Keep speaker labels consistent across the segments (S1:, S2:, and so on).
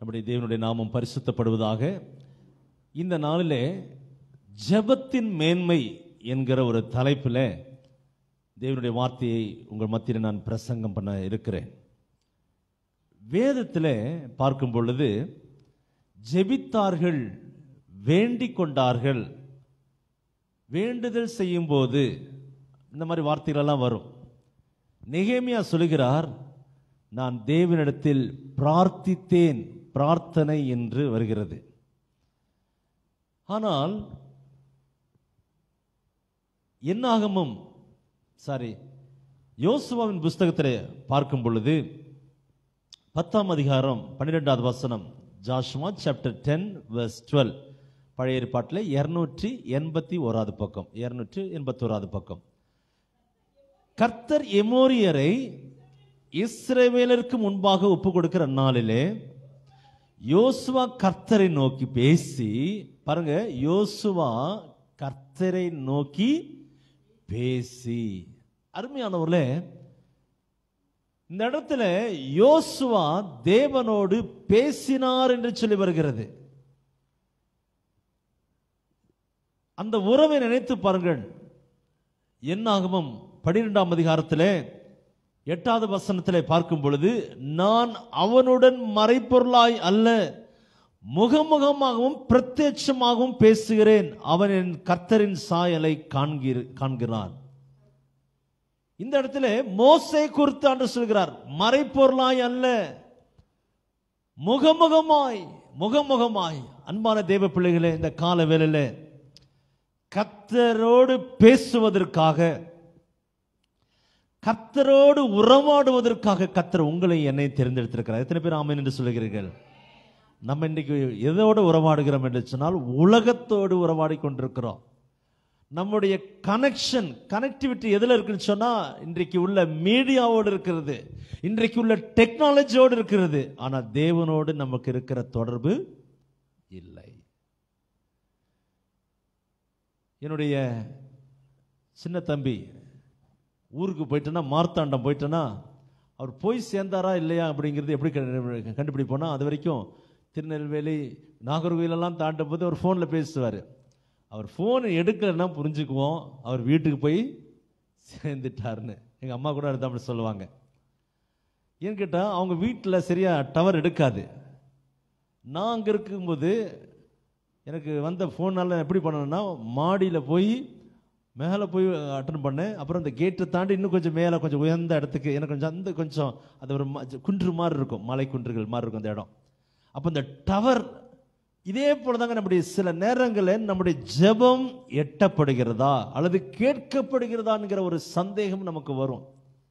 S1: நம்முடைய தேவனுடைய நாமம் பரிசுத்தப்படுவதாக இந்த நாளிலே ஜெபத்தின் மேன்மை என்கிற ஒரு தலைப்பில் தேவனுடைய வார்த்தையை உங்கள் மத்தியில் நான் பிரசங்கம் பண்ண இருக்கிறேன் வேதத்தில் பார்க்கும் பொழுது ஜெபித்தார்கள் வேண்டிக் கொண்டார்கள் வேண்டுதல் செய்யும் போது இந்த மாதிரி வார்த்தைகளெல்லாம் வரும் நெகேமியா சொல்லுகிறார் நான் தேவனிடத்தில் பிரார்த்தித்தேன் பிரார்த்தனை என்று வருகிறது ஆனால் என்னாகமும் சாரி யோசுவாவின் புஸ்தகத்தில் பார்க்கும் பொழுது பத்தாம் அதிகாரம் பன்னிரெண்டாவது வசனம் ஜாஷ்மா சாப்டர் டென் வர்ஸ் டுவெல் பழைய ஏற்பாட்டில் இருநூற்றி எண்பத்தி ஓராவது பக்கம் இருநூற்றி எண்பத்தி ஓராவது பக்கம் கர்த்தர் எமோரியரை இஸ்ரவேலருக்கு முன்பாக ஒப்பு கொடுக்கிற நாளிலே யோசுவா கர்த்தரை நோக்கி பேசி பாருங்க யோசுவா கர்த்தரை நோக்கி பேசி அருமையானவர்களே இந்த இடத்துல யோசுவா தேவனோடு பேசினார் என்று சொல்லி வருகிறது அந்த உறவை நினைத்து பாருங்கள் என்னாகமும் பன்னிரெண்டாம் அதிகாரத்திலே எட்டாவது வசனத்திலே பார்க்கும் பொழுது நான் அவனுடன் மறைப்பொருளாய் அல்ல முகமுகமாகவும் பிரத்யட்சமாகவும் பேசுகிறேன் அவன் என் கர்த்தரின் சாயலை காண்கிற காண்கிறான் இந்த இடத்துல மோசை குறித்து ஆண்டு சொல்கிறார் மறைப்பொருளாய் அல்ல முகமுகமாய் முகமுகமாய் அன்பான தேவ பிள்ளைகளே இந்த கால வேளையில கர்த்தரோடு பேசுவதற்காக கர்த்தரோடு உறவாடுவதற்காக கர்த்தர் உங்களை என்னை தேர்ந்தெடுத்திருக்கிறார் எத்தனை பேர் ஆமேன் என்று சொல்லுகிறீர்கள் நம்ம இன்னைக்கு எதோடு உறவாடுகிறோம் என்று சொன்னால் உலகத்தோடு உறவாடி கொண்டிருக்கிறோம் நம்முடைய கனெக்ஷன் கனெக்டிவிட்டி எதில் இருக்குன்னு சொன்னா இன்றைக்கு உள்ள மீடியாவோடு இருக்கிறது இன்றைக்கு உள்ள டெக்னாலஜியோடு இருக்கிறது ஆனா தேவனோடு நமக்கு இருக்கிற தொடர்பு இல்லை என்னுடைய சின்ன தம்பி ஊருக்கு போயிட்டேன்னா மார்த்தாண்டம் போயிட்டேன்னா அவர் போய் சேர்ந்தாரா இல்லையா அப்படிங்கிறது எப்படி கண்டு- கண்டுபிடிப்போனா அது வரைக்கும் திருநெல்வேலி நாகர்கோயிலெல்லாம் தாண்டும் போது அவர் ஃபோனில் பேசுவார் அவர் ஃபோனை எடுக்கலைன்னா புரிஞ்சுக்குவோம் அவர் வீட்டுக்கு போய் சேர்ந்துட்டாருன்னு எங்கள் அம்மா கூட அதை அப்படி சொல்லுவாங்க ஏன்னு கேட்டால் அவங்க வீட்டில் சரியாக டவர் எடுக்காது நான் அங்கே இருக்கும்போது எனக்கு வந்த ஃபோனால் எப்படி பண்ணணும்னா மாடியில் போய் மேலே போய் அட்டன் பண்ணேன் அப்புறம் இந்த கேட்டை தாண்டி இன்னும் கொஞ்சம் மேலே கொஞ்சம் உயர்ந்த இடத்துக்கு எனக்கு கொஞ்சம் அந்த கொஞ்சம் அது ஒரு ம- குன்று மாதிரி இருக்கும் மலை குன்றுகள் மாதிரி இருக்கும் அந்த இடம் அப்போ இந்த டவர் இதே போல தாங்க நம்முடைய சில நேரங்களில் நம்முடைய ஜெபம் எட்டப்படுகிறதா அல்லது கேட்கப்படுகிறதாங்கிற ஒரு சந்தேகம் நமக்கு வரும்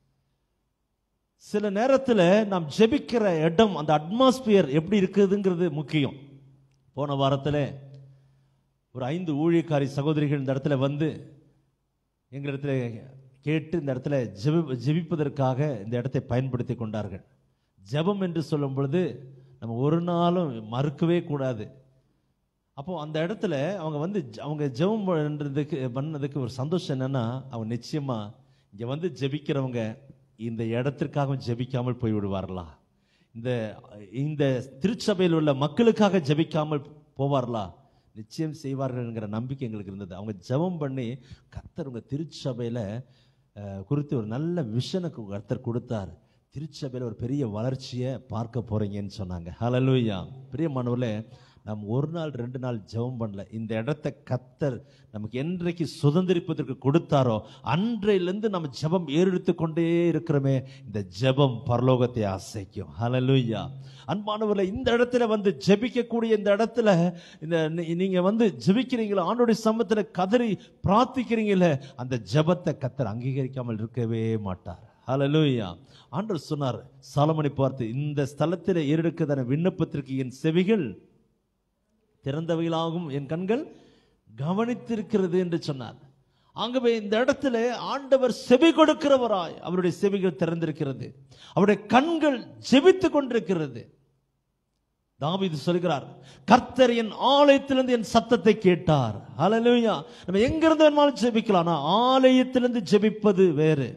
S1: சில நேரத்தில் நாம் ஜெபிக்கிற இடம் அந்த அட்மாஸ்பியர் எப்படி இருக்குதுங்கிறது முக்கியம் போன வாரத்தில் ஒரு ஐந்து ஊழியக்காரி சகோதரிகள் இந்த இடத்துல வந்து எங்களிடத்துல கேட்டு இந்த இடத்துல ஜெபி ஜெபிப்பதற்காக இந்த இடத்தை பயன்படுத்தி கொண்டார்கள் ஜெபம் என்று சொல்லும் பொழுது நம்ம ஒரு நாளும் மறுக்கவே கூடாது அப்போ அந்த இடத்துல அவங்க வந்து ஜ- அவங்க ஜெபம் பண்ணுறதுக்கு பண்ணதுக்கு ஒரு சந்தோஷம் என்னன்னா அவங்க நிச்சயமா இங்க வந்து ஜெபிக்கிறவங்க இந்த இடத்திற்காக ஜெபிக்காமல் போய் விடுவார்களா இந்த இந்த திருச்சபையில் உள்ள மக்களுக்காக ஜெபிக்காமல் போவார்களா நிச்சயம் செய்வார்கள்ங்கிற நம்பிக்கை எங்களுக்கு இருந்தது அவங்க ஜெபம் பண்ணி கர்த்தர் உங்க திருச்சபையில அஹ், குறித்து ஒரு நல்ல விஷனுக்கு கர்த்தர் கொடுத்தார் திருச்சபையில் ஒரு பெரிய வளர்ச்சியை பார்க்க போறீங்கன்னு சொன்னாங்க ஹalleluya பெரிய மனவில் நாம் ஒரு நாள் ரெண்டு நாள் ஜெபம் பண்ணல இந்த இடத்தை கத்தர் நமக்கு என்றைக்கு சுதந்திரிப்பதற்கு கொடுத்தாரோ அன்றையிலிருந்து நம்ம ஜெபம் ஏறெடுத்து கொண்டே இருக்கிறோமே இந்த ஜெபம் பரலோகத்தை அசைக்கும் ஹalleluya அன்பானவர்களே இந்த இடத்துல வந்து ஜெபிக்கக்கூடிய இந்த இடத்துல இந்த நீ- நீங்க வந்து ஜெபிக்கிறீங்களா ஆண்டோடைய சமத்துல கதறி பிரார்த்திக்கிறீங்களே அந்த ஜெபத்தை கத்தர் அங்கீகரிக்காமல் இருக்கவே மாட்டார் ஹalleluya ஆண்டவர் சொன்னார் சாலமனை பார்த்து இந்த ஸ்தலத்தில் ஏறெடுக்கதான விண்ணப்பத்திற்கு என் செவிகள் திறந்தவைகளாகும் என் கண்கள் கவனித்திருக்கிறது என்று சொன்னார் ஆகவே இந்த இடத்துல ஆண்டவர் செவி கொடுக்கிறவராய் அவருடைய செவிகள் திறந்திருக்கிறது அவருடைய கண்கள் ஜெபித்துக் கொண்டிருக்கிறது தாவீது சொல்கிறார் கர்த்தர் என் ஆலயத்திலிருந்து என் சத்தத்தை கேட்டார் ஹalleluya நம்ம எங்க இருந்து வேணுமாலும் ஜெபிக்கலாம் ஆனா ஆலயத்திலிருந்து ஜெபிப்பது வேறு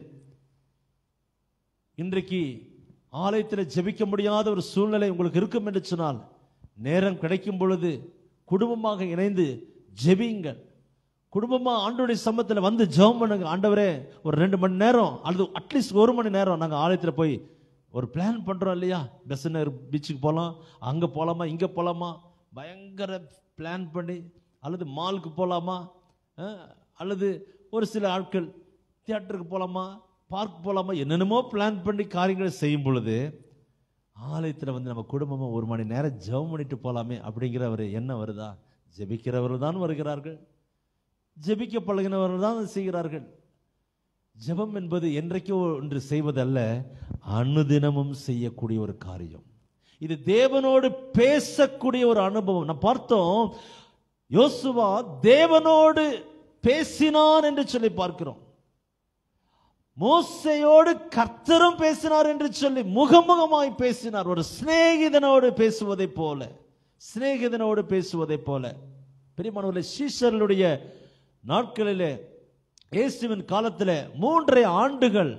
S1: இன்றைக்கு ஆலயத்தில் ஜெபிக்க முடியாத ஒரு சூழ்நிலை உங்களுக்கு இருக்கும் என்று சொன்னால் நேரம் கிடைக்கும் பொழுது குடும்பமாக இணைந்து ஜெபியுங்கள் குடும்பமா ஆண்டோடைய சமத்துல வந்து ஜெபம் பண்ணுங்க ஆண்டவரே ஒரு ரெண்டு மணி நேரம் அல்லது அட்லீஸ்ட் ஒரு மணி நேரம் நாங்க ஆலயத்துல போய் ஒரு பிளான் பண்றோம் இல்லையா பெசனர் பீச்சுக்கு போகலாம் அங்க போலாமா இங்க போலாமா பயங்கர பிளான் பண்ணி அல்லது மாலுக்கு போலாமா அஹ், அல்லது ஒரு சில ஆட்கள் தியேட்டருக்கு போலாமா பார்க் போலாமா என்னென்னமோ பிளான் பண்ணி காரியங்களை செய்யும் பொழுது ஆலயத்தில் வந்து நம்ம குடும்பமா ஒரு மணி நேரம் ஜெபம் பண்ணிட்டு போலாமே அப்படிங்கிற ஒரு எண்ணம் வருதா ஜெபிக்கிறவர்கள் தான் வருகிறார்கள் ஜெபிக்க பழகினவர்கள் தான் அதை செய்கிறார்கள் ஜெபம் என்பது என்றைக்கோ ஒன்று செய்வதல்ல அனுதினமும் செய்யக்கூடிய ஒரு காரியம் இது தேவனோடு பேசக்கூடிய ஒரு அனுபவம் நான் பார்த்தோம் யோசுவா தேவனோடு பேசினான் என்று சொல்லி பார்க்கிறோம் மோசையோடு கர்த்தரும் பேசினார் என்று சொல்லி முகமுகமாய் பேசினார் ஒரு சிநேகிதனோடு பேசுவதை போல சிநேகிதனோடு பேசுவதை போல பெரியமானவர்களே சீஷர்களுடைய நாட்களிலே இயேசுவின் காலத்திலே மூன்றரை ஆண்டுகள்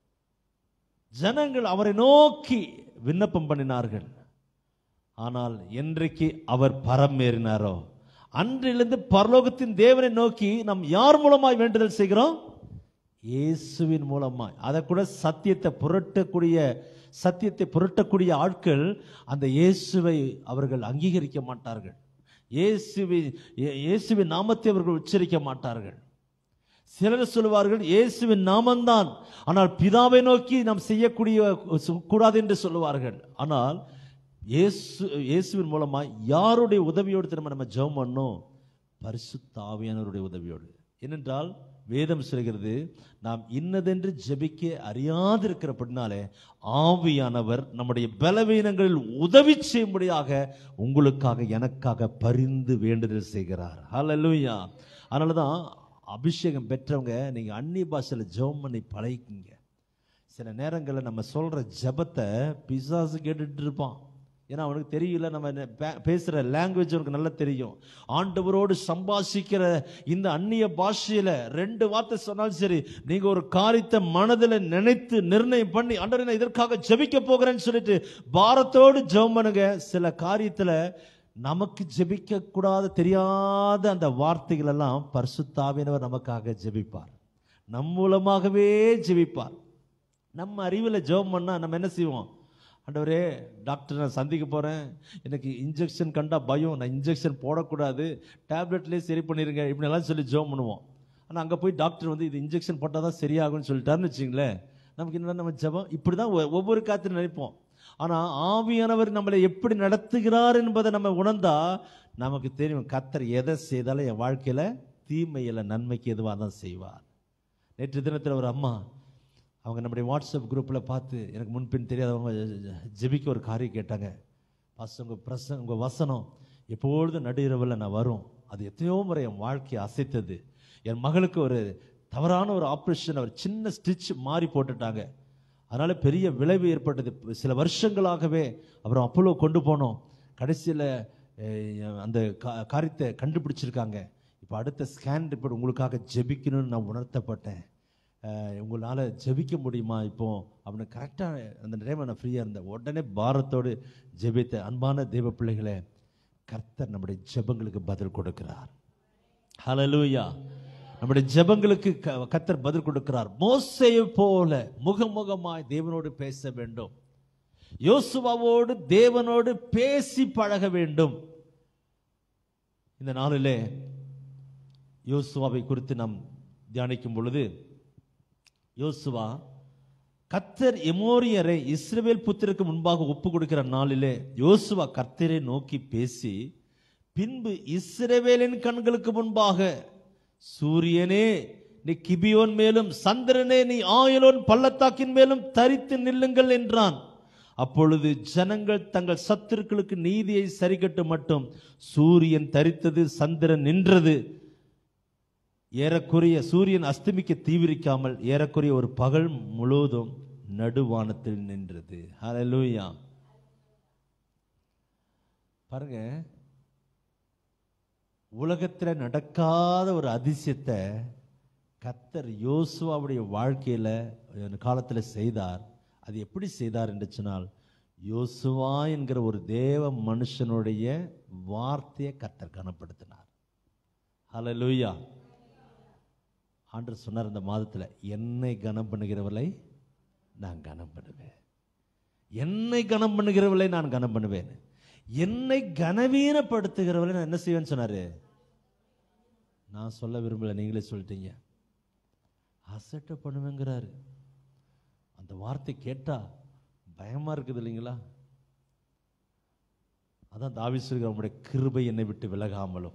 S1: ஜனங்கள் அவரை நோக்கி விண்ணப்பம் பண்ணினார்கள் ஆனால் என்றைக்கு அவர் பரம் ஏறினாரோ அன்றிலிருந்து பரலோகத்தின் தேவனை நோக்கி நாம் யார் மூலமாய் வேண்டுதல் செய்கிறோம் இயேசுவின் மூலமாய் அதை கூட சத்தியத்தை புரட்டக்கூடிய சத்தியத்தை புரட்டக்கூடிய ஆட்கள் அந்த இயேசுவை அவர்கள் அங்கீகரிக்க மாட்டார்கள் இயேசுவின் இயே- இயேசுவின் நாமத்தை அவர்கள் உச்சரிக்க மாட்டார்கள் சிலர் சொல்லுவார்கள் இயேசுவின் நாமம்தான் ஆனால் பிதாவை நோக்கி நாம் செய்யக்கூடிய கூடாது என்று சொல்லுவார்கள் ஆனால் இயேசு இயேசுவின் மூலமா யாருடைய உதவியோடு திரும்ப நம்ம ஜெபம் பண்ணோம் பரிசுத்த ஆவியானவருடைய உதவியோடு ஏனென்றால் வேதம் சொல்கிறது நாம் இன்னதென்று ஜெபிக்க அறியாதிருக்கிறபடினாலே ஆவியானவர் நம்முடைய பலவீனங்களில் உதவி செய்யும்படியாக உங்களுக்காக எனக்காக பரிந்து வேண்டுதல் செய்கிறார் ஹalleluya அதனால தான் அபிஷேகம் பெற்றவங்க நீங்க அந்நிய பாஷையில ஜெபம் பண்ணி பழகிக்கிங்க சில நேரங்களில் நம்ம சொல்ற ஜெபத்தை பிசாசு கேட்டுட்டு இருப்பான் ஏன்னா அவனுக்கு தெரியல நம்ம என்ன பே- பேசுற லாங்குவேஜ் அவனுக்கு நல்லா தெரியும் ஆண்டவரோடு சம்பாஷிக்கிற இந்த அந்நிய பாஷையில ரெண்டு வார்த்தை சொன்னாலும் சரி நீங்க ஒரு காரியத்தை மனதில் நினைத்து நிர்ணயம் பண்ணி ஆண்டவரே நான் இதற்காக ஜெபிக்க போகிறேன்னு சொல்லிட்டு பாரத்தோடு ஜெபம் பண்ணுங்க சில காரியத்துல நமக்கு ஜெபிக்க கூடாத தெரியாத அந்த வார்த்தைகள் எல்லாம் பரிசுத்தாவினவர் நமக்காக ஜெபிப்பார் நம் மூலமாகவே ஜெபிப்பார் நம்ம அறிவில் ஜெபம் பண்ணா நம்ம என்ன செய்வோம் ஆண்டவரே டாக்டர் நான் சந்திக்க போகிறேன் எனக்கு இன்ஜெக்ஷன் கண்டா பயம் நான் இன்ஜெக்ஷன் போடக்கூடாது டேப்லெட்லேயே சரி பண்ணிடுங்க இப்படிலாம் சொல்லி ஜெபம் பண்ணுவோம் ஆனால் அங்கே போய் டாக்டர் வந்து இது இன்ஜெக்ஷன் போட்டால் தான் சரியாகும்னு சொல்லிட்டாருன்னு வச்சுங்களேன் நமக்கு என்ன நம்ம ஜெபம் இப்படி தான் ஒவ்வொரு காலத்தில் நினைப்போம் ஆனால் ஆவியானவர் நம்மளை எப்படி நடத்துகிறார் என்பதை நம்ம உணர்ந்தா நமக்கு தெரியும் கத்தர் எதை செய்தாலும் என் வாழ்க்கையில் தீமையில் நன்மைக்கு எதுவாக தான் செய்வார் நேற்று தினத்தில் ஒரு அம்மா அவங்க நம்முடைய வாட்ஸ்அப் குரூப்பில் பார்த்து எனக்கு முன்பின் தெரியாதவங்க ஜெபிக்க ஒரு காரியம் கேட்டாங்க பாஸ்டர் உங்கள் பிரச உங்கள் வசனம் எப்பொழுதும் நடுஇரவில் நான் வரும் அது எத்தனையோ முறை என் வாழ்க்கையை அசைத்தது என் மகளுக்கு ஒரு தவறான ஒரு ஆப்ரேஷன் அவர் சின்ன ஸ்டிச் மாறி போட்டுட்டாங்க அதனால பெரிய விளைவு ஏற்பட்டது சில வருஷங்களாகவே அப்புறம் அப்போலோ கொண்டு போனோம் கடைசியில் அந்த கா- காரியத்தை கண்டுபிடிச்சிருக்காங்க இப்போ அடுத்த ஸ்கேன் ரிப்போர்ட் உங்களுக்காக ஜெபிக்கணும்னு நான் உணர்த்தப்பட்டேன் அஹ், உங்களால ஜெபிக்க முடியுமா இப்போ அவனு கரெக்டாக அந்த டைம் நான் ஃப்ரீயாக இருந்தேன் உடனே பாரத்தோடு ஜெபித்த அன்பான தெய்வ பிள்ளைகளே கர்த்தர் நம்முடைய ஜெபங்களுக்கு பதில் கொடுக்கிறார் ஹalleluya நம்முடைய ஜெபங்களுக்கு க- கர்த்தர் பதில் கொடுக்கிறார் மோசையை போல முகமுகமாய் தேவனோடு பேச வேண்டும் யோசுவாவோடு தேவனோடு பேசி பழக வேண்டும் இந்த நாளிலே யோசுவாவை குறித்து நாம் தியானிக்கும் பொழுது யோசுவா கத்தர் எமோரியரை இஸ்ரவேல் புத்திற்கு முன்பாக ஒப்பு கொடுக்கிற நாளிலே யோசுவா கர்த்தரை நோக்கி பேசி பின்பு இஸ்ரவேலின் கண்களுக்கு முன்பாக சூரியனே நீ கிபியோன் மேலும் சந்திரனே நீ ஆயலோன் பள்ளத்தாக்கின் மேலும் தரித்து நில்லுங்கள் என்றான் அப்பொழுது ஜனங்கள் தங்கள் சத்துருக்களுக்கு நீதியை சரிகட்டு மட்டும் சூரியன் தரித்தது சந்திரன் நின்றது ஏறக்குறைய சூரியன் அஸ்தமிக்க தீவிரிக்காமல் ஏறக்குறைய ஒரு பகல் முழுவதும் நடுவானத்தில் நின்றது ஹalleluya பாருங்க உலகத்துல நடக்காத ஒரு அதிசயத்தை கத்தர் யோசுவாவுடைய வாழ்க்கையில அந்த காலத்துல செய்தார் அது எப்படி செய்தார் என்று சொன்னால் யோசுவா என்கிற ஒரு தேவ மனுஷனுடைய வார்த்தையை கர்த்தர் கனப்படுத்தினார் ஹalleluya ஆண்டவர் சொன்னார் இந்த மாதத்துல என்னை கனம் பண்ணுகிறவளை நான் கனம் பண்ணுவேன் என்னை கனம் பண்ணுகிறவளை நான் கனம் பண்ணுவேன் என்னை கனவீனப்படுத்துகிறவளை நான் என்ன செய்வேன்னு சொன்னாரு நான் சொல்ல விரும்பல நீங்களே சொல்லிட்டீங்க அசட்டை பண்ணுவேங்கிறாரு அந்த வார்த்தை கேட்டா பயமா இருக்குது இல்லைங்களா அதான் தாவி சொல்கிற உங்களுடைய கிருபை என்னை விட்டு விலகாமலும்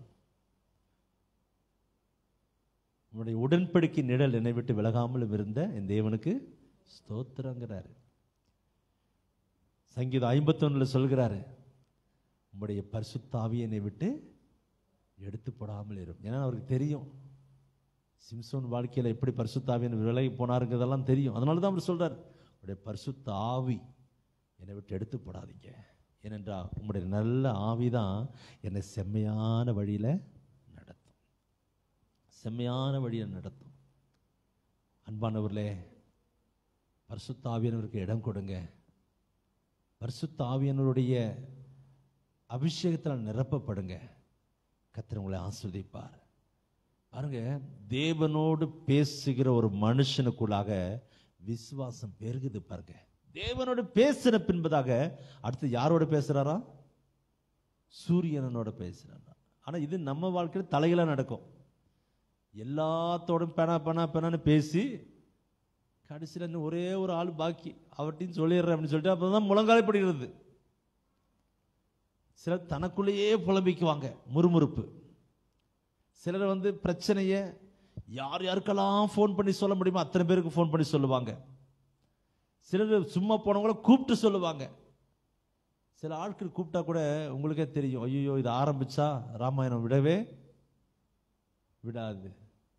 S1: உங்களுடைய உடன்படிக்கை நிழல் என்னை விட்டு விலகாமலும் இருந்த என் தேவனுக்கு ஸ்தோத்திரங்கிறாரு சங்கீதம் ஐம்பத்தொன்னுல சொல்கிறாரு உம்முடைய பரிசுத்தாவி என்னை விட்டு எடுத்து போடாமல் இருக்கும் ஏன்னா அவருக்கு தெரியும் சிம்சோன் வாழ்க்கையில் எப்படி பரிசுத்தாவியன் விலகி போனாருங்கிறதெல்லாம் தெரியும் அதனால தான் அவர் சொல்றார் உடைய பரிசுத்த ஆவி என்னை விட்டு எடுத்து போடாதீங்க ஏனென்றால் உங்களுடைய நல்ல ஆவி தான் என்னை செம்மையான வழியில் நடத்தும் செம்மையான வழியில் நடத்தும் அன்பானவர்களே பரிசுத்த ஆவியானவருக்கு இடம் கொடுங்க பரிசுத்த ஆவியானவருடைய அபிஷேகத்தில் நிரப்பப்படுங்க கர்த்தர் உங்களை ஆஸ்வதிப்பார் பாருங்க தேவனோடு பேசுகிற ஒரு மனுஷனுக்குள்ளாக விசுவாசம் பெருகுது பாருங்க தேவனோடு பேசின பின்பதாக அடுத்து யாரோட பேசுறாரா சூரியனோட பேசுறாரா ஆனா இது நம்ம வாழ்க்கையில் தலையில நடக்கும் எல்லாத்தோடும் பெணா பெணா பெணான்னு பேசி கடைசியில் இன்னும் ஒரே ஒரு ஆள் பாக்கி அவர்கிட்டையும் சொல்லிடுறேன் அப்படின்னு சொல்லிட்டு அப்பதான் முழங்காலைப்படுகிறது சிலர் தனக்குள்ளேயே புலம்பிக்குவாங்க முறுமுறுப்பு சிலர் வந்து பிரச்சனையை யார் யாருக்கெல்லாம் ஃபோன் பண்ணி சொல்ல முடியுமோ அத்தனை பேருக்கு ஃபோன் பண்ணி சொல்லுவாங்க சிலர் சும்மா போனவங்கள கூப்பிட்டு சொல்லுவாங்க சில ஆட்கள் கூப்பிட்டா கூட உங்களுக்கே தெரியும் ஐயோ இது ஆரம்பிச்சா ராமாயணம் விடவே விடாது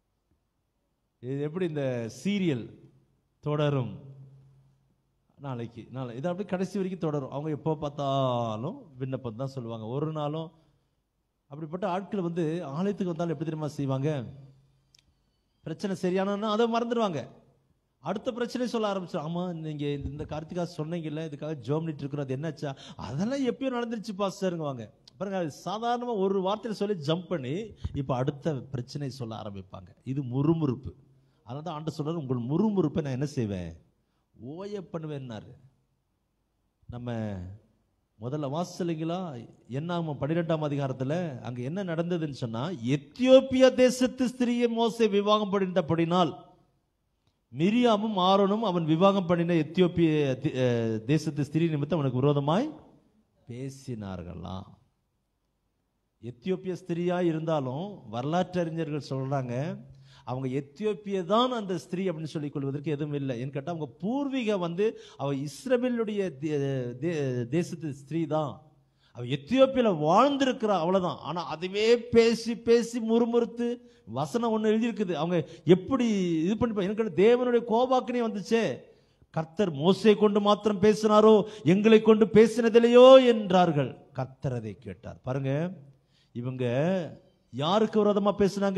S1: இது எப்படி இந்த சீரியல் தொடரும் நாளைக்கு நாளை இது அப்படியே கடைசி வரைக்கும் தொடரும் அவங்க எப்போ பார்த்தாலும் விண்ணப்பம் தான் சொல்லுவாங்க ஒரு நாளும் அப்படிப்பட்ட ஆட்கள் வந்து ஆலயத்துக்கு வந்தாலும் எப்படி தெரியுமா செய்வாங்க பிரச்சனை சரியானா அதை மறந்துடுவாங்க அடுத்த பிரச்சனை சொல்ல ஆரம்பிச்சு ஆமா நீங்க இந்த கார்த்திகா சொன்னீங்கல்ல இதுக்காக ஜோம்னிட்டு இருக்கிறோம் அது என்னாச்சா அதெல்லாம் எப்பயோ நடந்துருச்சு பாஸ்டருங்குவாங்க பாருங்க அது சாதாரணமா ஒரு வார்த்தையில சொல்லி ஜம்ப் பண்ணி இப்ப அடுத்த பிரச்சனை சொல்ல ஆரம்பிப்பாங்க இது முறுமுறுப்பு அதனால தான் ஆண்டு சொல்றாரு உங்கள் முறுமுறுப்பை நான் என்ன செய்வேன் ஓய பண்ணுவேன்னாரு நம்ம முதல்ல வாசலிங்களா என்ன பன்னிரெண்டாம் அதிகாரத்துல அங்க என்ன நடந்ததுன்னு சொன்னா எத்தியோப்பியா தேசத்து ஸ்திரீயை மோசே விவாகம் பண்ணிட்டபடினால் மிரியாமும் ஆரோனும் அவன் விவாகம் பண்ணின எத்தியோப்பிய தி- அஹ், தேசத்து ஸ்திரீ நிமித்தம் அவனுக்கு விரோதமாய் பேசினார்களாம் எத்தியோப்பிய ஸ்திரீயா இருந்தாலும் வரலாற்று அறிஞர்கள் சொல்றாங்க அவங்க எத்தியோப்பிய தான் அந்த ஸ்திரீ அப்படின்னு சொல்லிக் கொள்வதற்கு எதுவும் இல்லை ஏன்னு கேட்டா அவங்க பூர்வீக வந்து அவ இஸ்ரவேலுடைய தே- தே- தேசத்து ஸ்திரீ தான் அவ எத்தியோப்பியில வாழ்ந்திருக்கிறா அவ்வளவுதான் ஆனா அதுவே பேசி பேசி முறுமுறுத்து வசனம் ஒண்ணு எழுதியிருக்குது அவங்க எப்படி இது பண்ணி எனக்கு தேவனுடைய கோபாக்கினே வந்துச்சே கர்த்தர் மோசை கொண்டு மாத்திரம் பேசினாரோ எங்களை கொண்டு பேசினதில்லையோ என்றார்கள் கர்த்தர் அதை கேட்டார் பாருங்க இவங்க யாருக்கு விரோதமா பேசினாங்க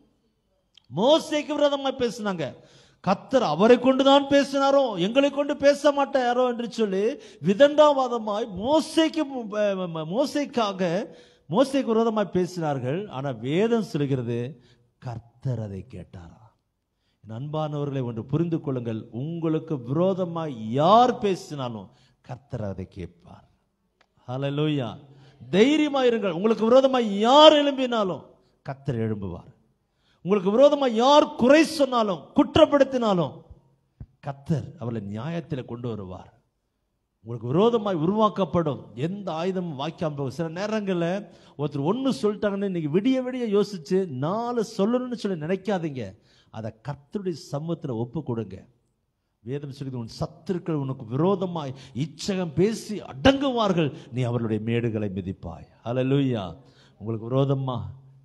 S1: மோசைக்கு விரோதமா பேசினாங்க கத்தர் அவரை கொண்டுதான் பேசினாரோ எங்களை கொண்டு பேச மாட்டாரோ என்று சொல்லி விதண்டாவாதமாய் மோசைக்கு மு- ம- மோசைக்காக மோசைக்கு விரோதமாய் பேசினார்கள் ஆனா வேதம் சொல்கிறது கர்த்தர் அதை கேட்டாரா என் அன்பானவர்களை ஒன்று புரிந்து கொள்ளுங்கள் உங்களுக்கு விரோதமாய் யார் பேசினாலும் கர்த்தர் அதை கேட்பார் ஹalleluya தைரியமா இருங்கள் உங்களுக்கு விரோதமாய் யார் எழும்பினாலும் கர்த்தர் எழும்புவார் உங்களுக்கு விரோதமா யார் குறை சொன்னாலும் குற்றப்படுத்தினாலும் கத்தர் அவளை நியாயத்தில் கொண்டு வருவார் உங்களுக்கு விரோதமாய் உருவாக்கப்படும் எந்த ஆயுதமும் வாய்க்காம போகும் சில நேரங்களில் ஒருத்தர் ஒன்று சொல்லிட்டாங்கன்னு இன்னைக்கு விடிய விடிய யோசிச்சு நாலு சொல்லணும்னு சொல்லி நினைக்காதீங்க அதை கர்த்தருடைய சமூகத்தில் ஒப்பு கொடுங்க வேதம் சொல்லுது உன் சத்துருக்கள் உனக்கு விரோதமாய் இச்சகம் பேசி அடங்குவார்கள் நீ அவர்களுடைய மேடுகளை மிதிப்பாய் ஹalleluya உங்களுக்கு விரோதமா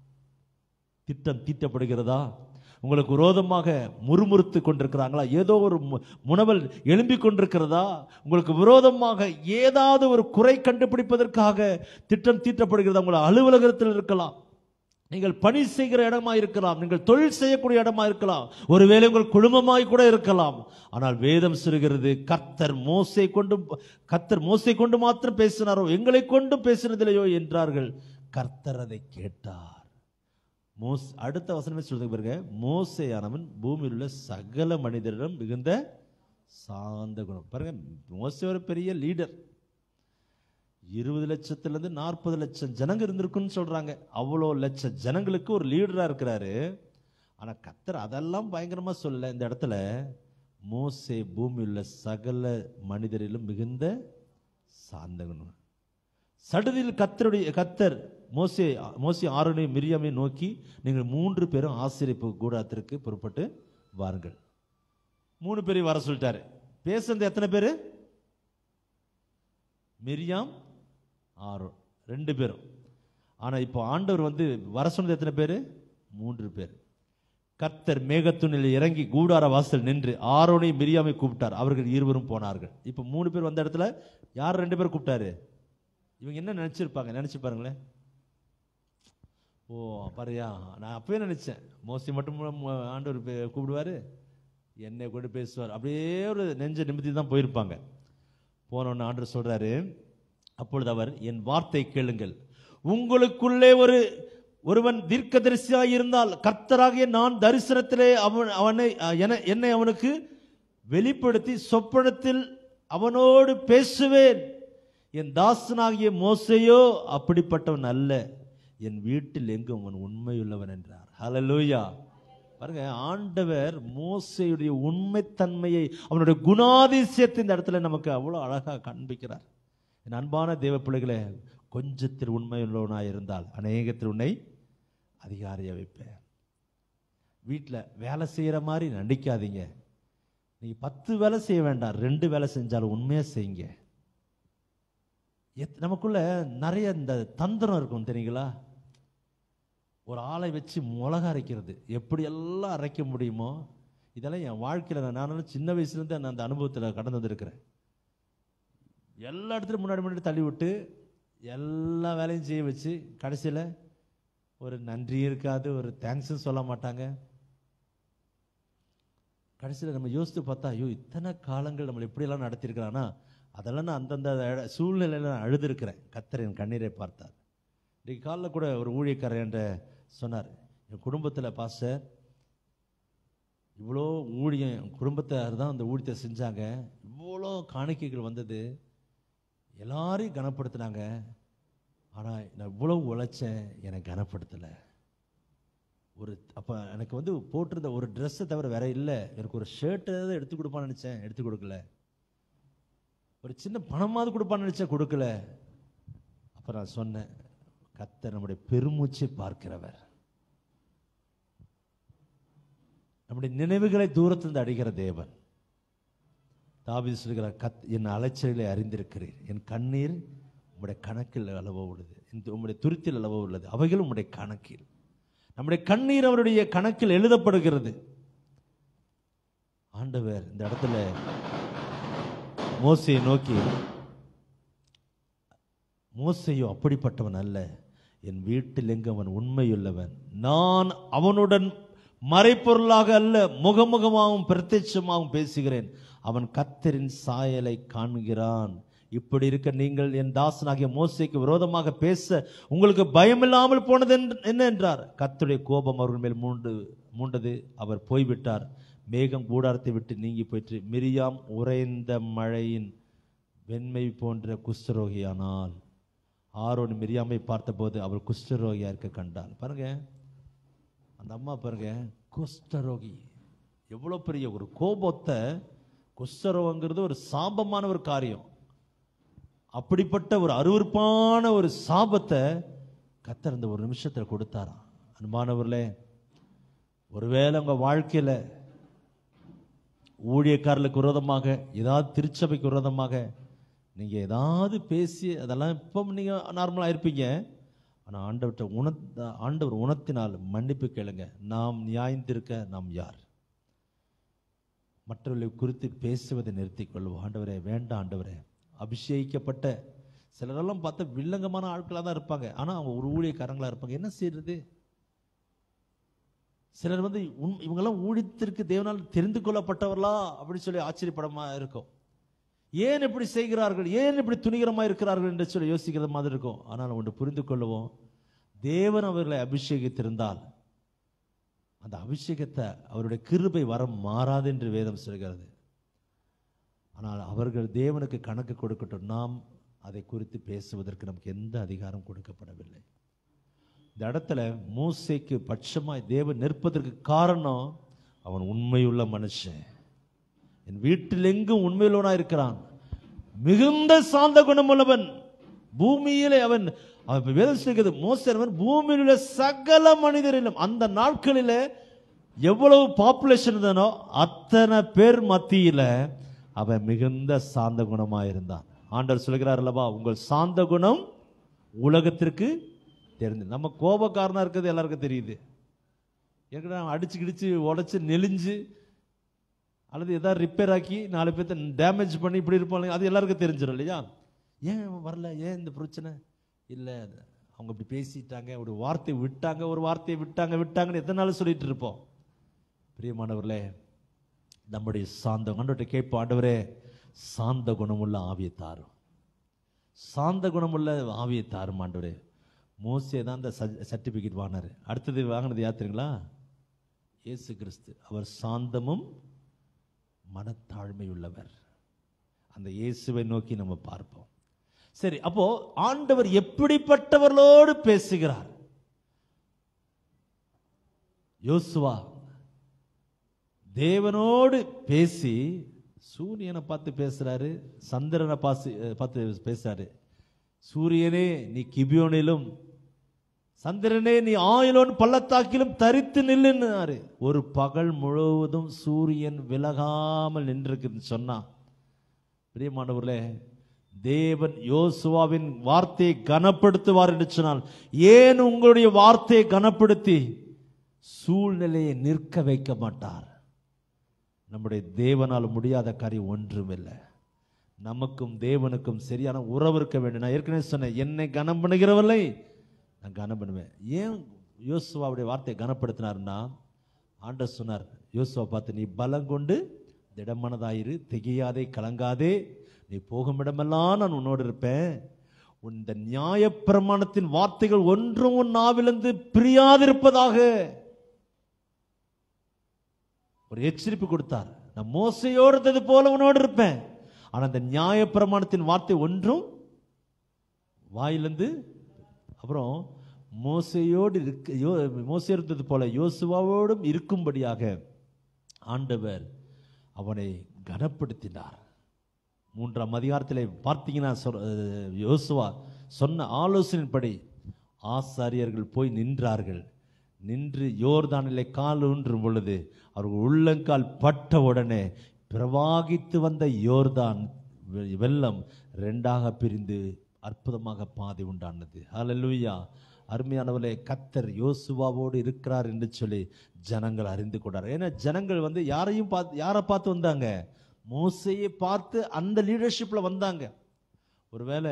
S1: திட்டம் தீட்டப்படுகிறதா உங்களுக்கு விரோதமாக முறுமுறுத்து கொண்டிருக்கிறாங்களா ஏதோ ஒரு மு- முனவல் எழும்பிக் கொண்டிருக்கிறதா உங்களுக்கு விரோதமாக ஏதாவது ஒரு குறை கண்டுபிடிப்பதற்காக திட்டம் தீட்டப்படுகிறதா உங்களை அலுவலகத்தில் இருக்கலாம் நீங்கள் பணி செய்கிற இடமா இருக்கலாம் நீங்கள் தொழில் செய்யக்கூடிய இடமா இருக்கலாம் ஒருவேளை உங்கள் குடும்பமாய் கூட இருக்கலாம் ஆனால் வேதம் சொல்கிறது கர்த்தர் மோசை கொண்டு கர்த்தர் மோசை கொண்டு மாத்திரம் பேசினாரோ எங்களை கொண்டு பேசினதில்லையோ என்றார்கள் கர்த்தர் அதை கேட்டார் மோஸ் அடுத்த வசனமே சொல்றது பாருங்க மோசையானவன் பூமியில் உள்ள சகல மனிதரிடம் மிகுந்த சாந்த குணம் பாருங்க மோசே ஒரு பெரிய லீடர் இருபது லட்சத்திலிருந்து நாற்பது லட்சம் ஜனங்க இருந்திருக்குன்னு சொல்றாங்க அவ்வளோ லட்சம் ஜனங்களுக்கு ஒரு லீடரா இருக்கிறாரு ஆனா கத்தர் அதெல்லாம் பயங்கரமா சொல்லல இந்த இடத்துல மோசே பூமியில் உள்ள சகல மனிதரிலும் மிகுந்த சாந்த குணம் சடுதியில் கத்தருடைய கத்தர் மோசே மோசி ஆரோனை மிரியாமை நோக்கி நீங்கள் மூன்று பேரும் ஆசிரியப்பு கூடாரத்திற்கு புறப்பட்டு வாருங்கள் மூணு பேரையும் வர சொல்லிட்டாரு பேசுனது எத்தனை பேர் மிரியாம் ஆரோன் ரெண்டு பேரும் ஆனா இப்போ ஆண்டவர் வந்து வர சொன்னது எத்தனை பேர் மூன்று பேர் கர்த்தர் மேகத்துணில் இறங்கி கூடார வாசல் நின்று ஆரோனை மிரியாமை கூப்பிட்டார் அவர்கள் இருவரும் போனார்கள் இப்போ மூணு பேர் வந்த இடத்துல யார் ரெண்டு பேர் கூப்பிட்டாரு இவங்க என்ன நினைச்சிருப்பாங்க நினைச்சு பாருங்களேன் ஓ பாரியா நான் அப்பவே நினைச்சேன் மோஸ்ட்லி மட்டும் மு- ஆண்டவர் பே- கூப்பிடுவாரு என்னை கொண்டு பேசுவார் அப்படியே ஒரு நெஞ்ச நிமித்தி தான் போயிருப்பாங்க போனோன்னு ஆண்டவர் சொல்றாரு அப்பொழுது அவர் என் வார்த்தை கேளுங்கள் உங்களுக்குள்ளே ஒரு ஒருவன் தீர்க்கதரிசியாய் இருந்தால் கர்த்தராகிய நான் தரிசனத்திலே அவன் அவனை அஹ், என- என்னை அவனுக்கு வெளிப்படுத்தி சொப்பனத்தில் அவனோடு பேசுவேன் என் தாசனாகிய மோசையோ அப்படிப்பட்டவன் அல்ல என் வீட்டில் எங்கும் அவன் உண்மையுள்ளவன் என்றார் ஹalleluya பாருங்க ஆண்டவர் மோசையுடைய உண்மைத்தன்மையை அவனுடைய குணாதிசயத்தை இந்த இடத்துல நமக்கு அவ்வளோ அழகாக காண்பிக்கிறார் என் அன்பான தேவ பிள்ளைகளே கொஞ்சத்தில் உண்மையுள்ளவனாய் இருந்தால் அநேகத்தில் உன்னை அதிகாரியா வைப்பேன் வீட்டில் வேலை செய்கிற மாதிரி நடிக்காதீங்க நீங்க பத்து வேலை செய்ய வேண்டாம் ரெண்டு வேலை செஞ்சாலும் உண்மையா செய்யுங்க எத்- நமக்குள்ள நிறைய இந்த தந்திரம் இருக்கும் தெரியுங்களா ஒரு ஆளை வச்சு மிளகா அரைக்கிறது எப்படியெல்லாம் அரைக்க முடியுமோ இதெல்லாம் என் வாழ்க்கையில் நான் நானும் சின்ன வயசுலேருந்து நான் அந்த அனுபவத்தில் கடந்து வந்திருக்கிறேன் எல்லா இடத்துலையும் முன்னாடி முன்னாடி தள்ளி விட்டு எல்லா வேலையும் செய்ய வச்சு கடைசியில் ஒரு நன்றி இருக்காது ஒரு தேங்க்ஸும் சொல்ல மாட்டாங்க கடைசியில் நம்ம யோசித்து பார்த்தா ஐயோ இத்தனை காலங்கள் நம்மளை எப்படியெல்லாம் நடத்தியிருக்கிறானா அதெல்லாம் நான் அந்தந்த இட- சூழ்நிலையில நான் அழுதுருக்கிறேன் கத்தர் என் கண்ணீரை பார்த்தார் இன்றைக்கு காலைல கூட ஒரு ஊழியக்காரர் என்ற சொன்னார் என் குடும்பத்தில் பாஸ்டர் இவ்வளோ ஊழியம் என் குடும்பத்தார் தான் அந்த ஊழியத்தை செஞ்சாங்க இவ்வளோ காணிக்கைகள் வந்தது எல்லாரையும் கனப்படுத்தினாங்க ஆனால் நான் இவ்வளோ உழைச்சேன் என்னை கனப்படுத்தலை ஒரு அப்போ எனக்கு வந்து போட்டிருந்த ஒரு ட்ரெஸ்ஸை தவிர வேற இல்லை எனக்கு ஒரு ஷர்ட் ஏதாவது எடுத்து கொடுப்பான்னு நினச்சேன் எடுத்து கொடுக்கல ஒரு சின்ன பணமாவது கொடுப்பான்னு நினச்சேன் கொடுக்கல அப்போ நான் சொன்னேன் கத்தர் நம்முடைய பெருமூச்சை பார்க்கிறவர் நம்முடைய நினைவுகளை தூரத்திலிருந்து அடைகிற தேவன் தாவீது சொல்கிறார் கத் என் அலைச்சலை அறிந்திருக்கிறீர் என் கண்ணீர் உம்முடைய கணக்கில் அளவோ உள்ளது இந்த உம்முடைய துருத்தில் அளவோ உள்ளது அவைகள் உம்முடைய கணக்கில் நம்முடைய கண்ணீர் அவருடைய கணக்கில் எழுதப்படுகிறது ஆண்டவர் இந்த இடத்துல மோசையை நோக்கி மோசையோ அப்படிப்பட்டவன் அல்ல என் வீட்டில் எங்கு அவன் உண்மையுள்ளவன் நான் அவனுடன் மறைப்பொருளாக அல்ல முகமுகமாகவும் பிரத்யட்சமாகவும் பேசுகிறேன் அவன் கத்தரின் சாயலை காண்கிறான் இப்படி இருக்க நீங்கள் என் தாசனாகிய மோசைக்கு விரோதமாக பேச உங்களுக்கு பயமில்லாமல் போனது என்று- என்ன என்றார் கர்த்தருடைய கோபம் அவர்கள் மேல் மூண்டு மூண்டது அவர் போய்விட்டார் மேகம் கூடாரத்தை விட்டு நீங்கி போயிற்று மிரியாம் உறைந்த மழையின் வெண்மை போன்ற குஷ்டரோகியானால் ஆரோன் மிரியாமை பார்த்தபோது அவள் குஷ்டரோகியா இருக்க கண்டாள் பாருங்க அந்த அம்மா பாருங்க குஷ்டரோகி எவ்வளோ பெரிய ஒரு கோபத்தை குஷ்டரோகங்கிறது ஒரு சாபமான ஒரு காரியம் அப்படிப்பட்ட ஒரு அருவருப்பான ஒரு சாபத்தை கத்தர் இந்த ஒரு நிமிஷத்தில் கொடுத்தாராம் அன்பானவர்களே ஒருவேளை உங்க வாழ்க்கையில ஊழியக்காரர்களுக்கு விரோதமாக ஏதாவது திருச்சபைக்கு விரோதமாக நீங்க ஏதாவது பேசி அதெல்லாம் இப்போ நீங்க நார்மலா இருப்பீங்க ஆனா ஆண்டவர்கிட்ட உண ஆண்டவர் உணர்த்தினால் மன்னிப்பு கேளுங்க நாம் நியாயந்திருக்க நாம் யார் மற்றவர்களை குறித்து பேசுவதை நிறுத்திக் கொள்வோம் ஆண்டவரே வேண்டாம் ஆண்டவரே அபிஷேகிக்கப்பட்ட சிலரெல்லாம் பார்த்தா வில்லங்கமான ஆட்களாக தான் இருப்பாங்க ஆனால் அவங்க ஒரு ஊழியக்காரங்களா இருப்பாங்க என்ன செய்யறது சிலர் வந்து உண்- இவங்கெல்லாம் ஊழியத்திற்கு தேவனால் தெரிந்து கொள்ளப்பட்டவர்களா அப்படின்னு சொல்லி ஆச்சரியப்படமா இருக்கும் ஏன் இப்படி செய்கிறார்கள் ஏன் இப்படி துணிகரமா இருக்கிறார்கள் என்று சொல்லி யோசிக்கிறது மாதிரி இருக்கும் ஆனால் ஒன்று புரிந்து கொள்ளுவோம் தேவன் அவர்களை அபிஷேகித்திருந்தால் அந்த அபிஷேகத்தை அவருடைய கிருபை வரம் மாறாது என்று வேதம் சொல்கிறது ஆனால் அவர்கள் தேவனுக்கு கணக்கு கொடுக்கட்டும் நாம் அதை குறித்து பேசுவதற்கு நமக்கு எந்த அதிகாரம் கொடுக்கப்படவில்லை இந்த இடத்துல மூசைக்கு பட்சமாய் தேவன் நிற்பதற்கு காரணம் அவன் உண்மையுள்ள மனுஷன் என் வீட்டில் எங்கும் உண்மையுள்ளவனா இருக்கிறான் மிகுந்த சாந்த குணமுள்ளவன் பூமியிலே அவன் அவன் வேதம் சொல்கிறது மோசன் பூமியில் உள்ள சகல மனிதரிலும் அந்த நாட்களிலே எவ்வளவு பாப்புலேஷன் இருந்தனோ அத்தனை பேர் மத்தியில அவன் மிகுந்த சாந்த குணமா இருந்தான் ஆண்டவர் சொல்கிறார் அல்லவா உங்கள் சாந்த குணம் உலகத்திற்கு தெரிந்து நம்ம கோபக்காரனா இருக்கிறது எல்லாருக்கும் தெரியுது ஏற்கனவே அவன் அடிச்சு கிடிச்சு உடைச்சு நெளிஞ்சு அல்லது ஏதாவது ரிப்பேர் ஆக்கி நாலு பேர்த்த டேமேஜ் பண்ணி இப்படி இருப்பாங்க அது எல்லாருக்கும் தெரிஞ்சிடும் இல்லையா ஏன் இவன் வரல ஏன் இந்த பிரச்சனை இல்லை அவங்க இப்படி பேசிட்டாங்க ஒரு வார்த்தை விட்டாங்க ஒரு வார்த்தையை விட்டாங்க விட்டாங்கன்னு எத்தனை நாள் சொல்லிட்டு இருப்போம் பிரியமானவர்களே நம்முடைய சாந்த கண்டுட்டு கேட்போம் ஆண்டவரே சாந்த குணமுள்ள ஆவியை தாரும் சாந்த குணமுள்ள ஆவியை தாரும் ஆண்டவரே மோசே தான் அந்த சர்டிபிகேட் வாங்கினாரு அடுத்தது வாங்கினது யாத்திரங்களா இயேசு கிறிஸ்து அவர் சாந்தமும் மனத்தாழ்மையுள்ளவர் அந்த இயேசுவை நோக்கி நம்ம பார்ப்போம் சரி அப்போ ஆண்டவர் எப்படிப்பட்டவர்களோடு பேசுகிறார் யோசுவா தேவனோடு பேசி சூரியனை பார்த்து பேசுறாரு சந்திரனை பார்த்து பார்த்து பேசுறாரு சூரியனே நீ கிபியோனிலும் சந்திரனே நீ ஆயிலோன் பள்ளத்தாக்கிலும் தரித்து நில்லுன்னாரு ஒரு பகல் முழுவதும் சூரியன் விலகாமல் நின்றிருக்குன்னு சொன்னா பிரியமானவர்களே தேவன் யோசுவாவின் வார்த்தையை கனப்படுத்துவார் என்று சொன்னால் ஏன் உங்களுடைய வார்த்தையை கனப்படுத்தி சூழ்நிலையை நிற்க வைக்க மாட்டார் நம்முடைய தேவனால் முடியாத காரியம் ஒன்றுமில்லை நமக்கும் தேவனுக்கும் சரியான உறவு இருக்க வேண்டும் நான் ஏற்கனவே சொன்னேன் என்னை கனம் பண்ணுகிறவர்களை நான் கனம் பண்ணுவேன் ஏன் யோசுவாவுடைய வார்த்தையை கனப்படுத்தினார்னா ஆண்டவர் சொன்னார் யோசுவா பார்த்து நீ பலம் கொண்டு திடமனதாயிரு திகையாதே கலங்காதே நீ போகும் இடமெல்லாம் நான் உன்னோடு இருப்பேன் உன் இந்த நியாயப்பிரமாணத்தின் வார்த்தைகள் ஒன்றும் உன் நாவிலிருந்து பிரியாதிருப்பதாக ஒரு எச்சரிப்பு கொடுத்தார் நான் மோசையோடு இருந்தது போல உன்னோடு இருப்பேன் ஆனா அந்த நியாயப்பிரமாணத்தின் வார்த்தை ஒன்றும் வாயிலிருந்து அப்புறம் மோசையோடு இருக்க யோ மோசை இருந்தது போல யோசுவாவோடும் இருக்கும்படியாக ஆண்டவர் அவனை கனப்படுத்தினார் மூன்றாம் அதிகாரத்தில் பார்த்தீங்கன்னா சொல்- அஹ் யோசுவா சொன்ன ஆலோசனைப்படி ஆசாரியர்கள் போய் நின்றார்கள் நின்று யோர்தானிலே கால் ஊன்றும் பொழுது அவர்கள் உள்ளங்கால் பட்ட உடனே பிரவாகித்து வந்த யோர்தான் வெ- வெள்ளம் ரெண்டாக பிரிந்து அற்புதமாக பாதை உண்டானது ஹalleluya அருமையானவர்களே கத்தர் யோசுவாவோடு இருக்கிறார் என்று சொல்லி ஜனங்கள் அறிந்து கொண்டார் ஏன்னா ஜனங்கள் வந்து யாரையும் பார்த்து யாரை பார்த்து வந்தாங்க மோசையை பார்த்து அந்த லீடர்ஷிப்ல வந்தாங்க ஒருவேளை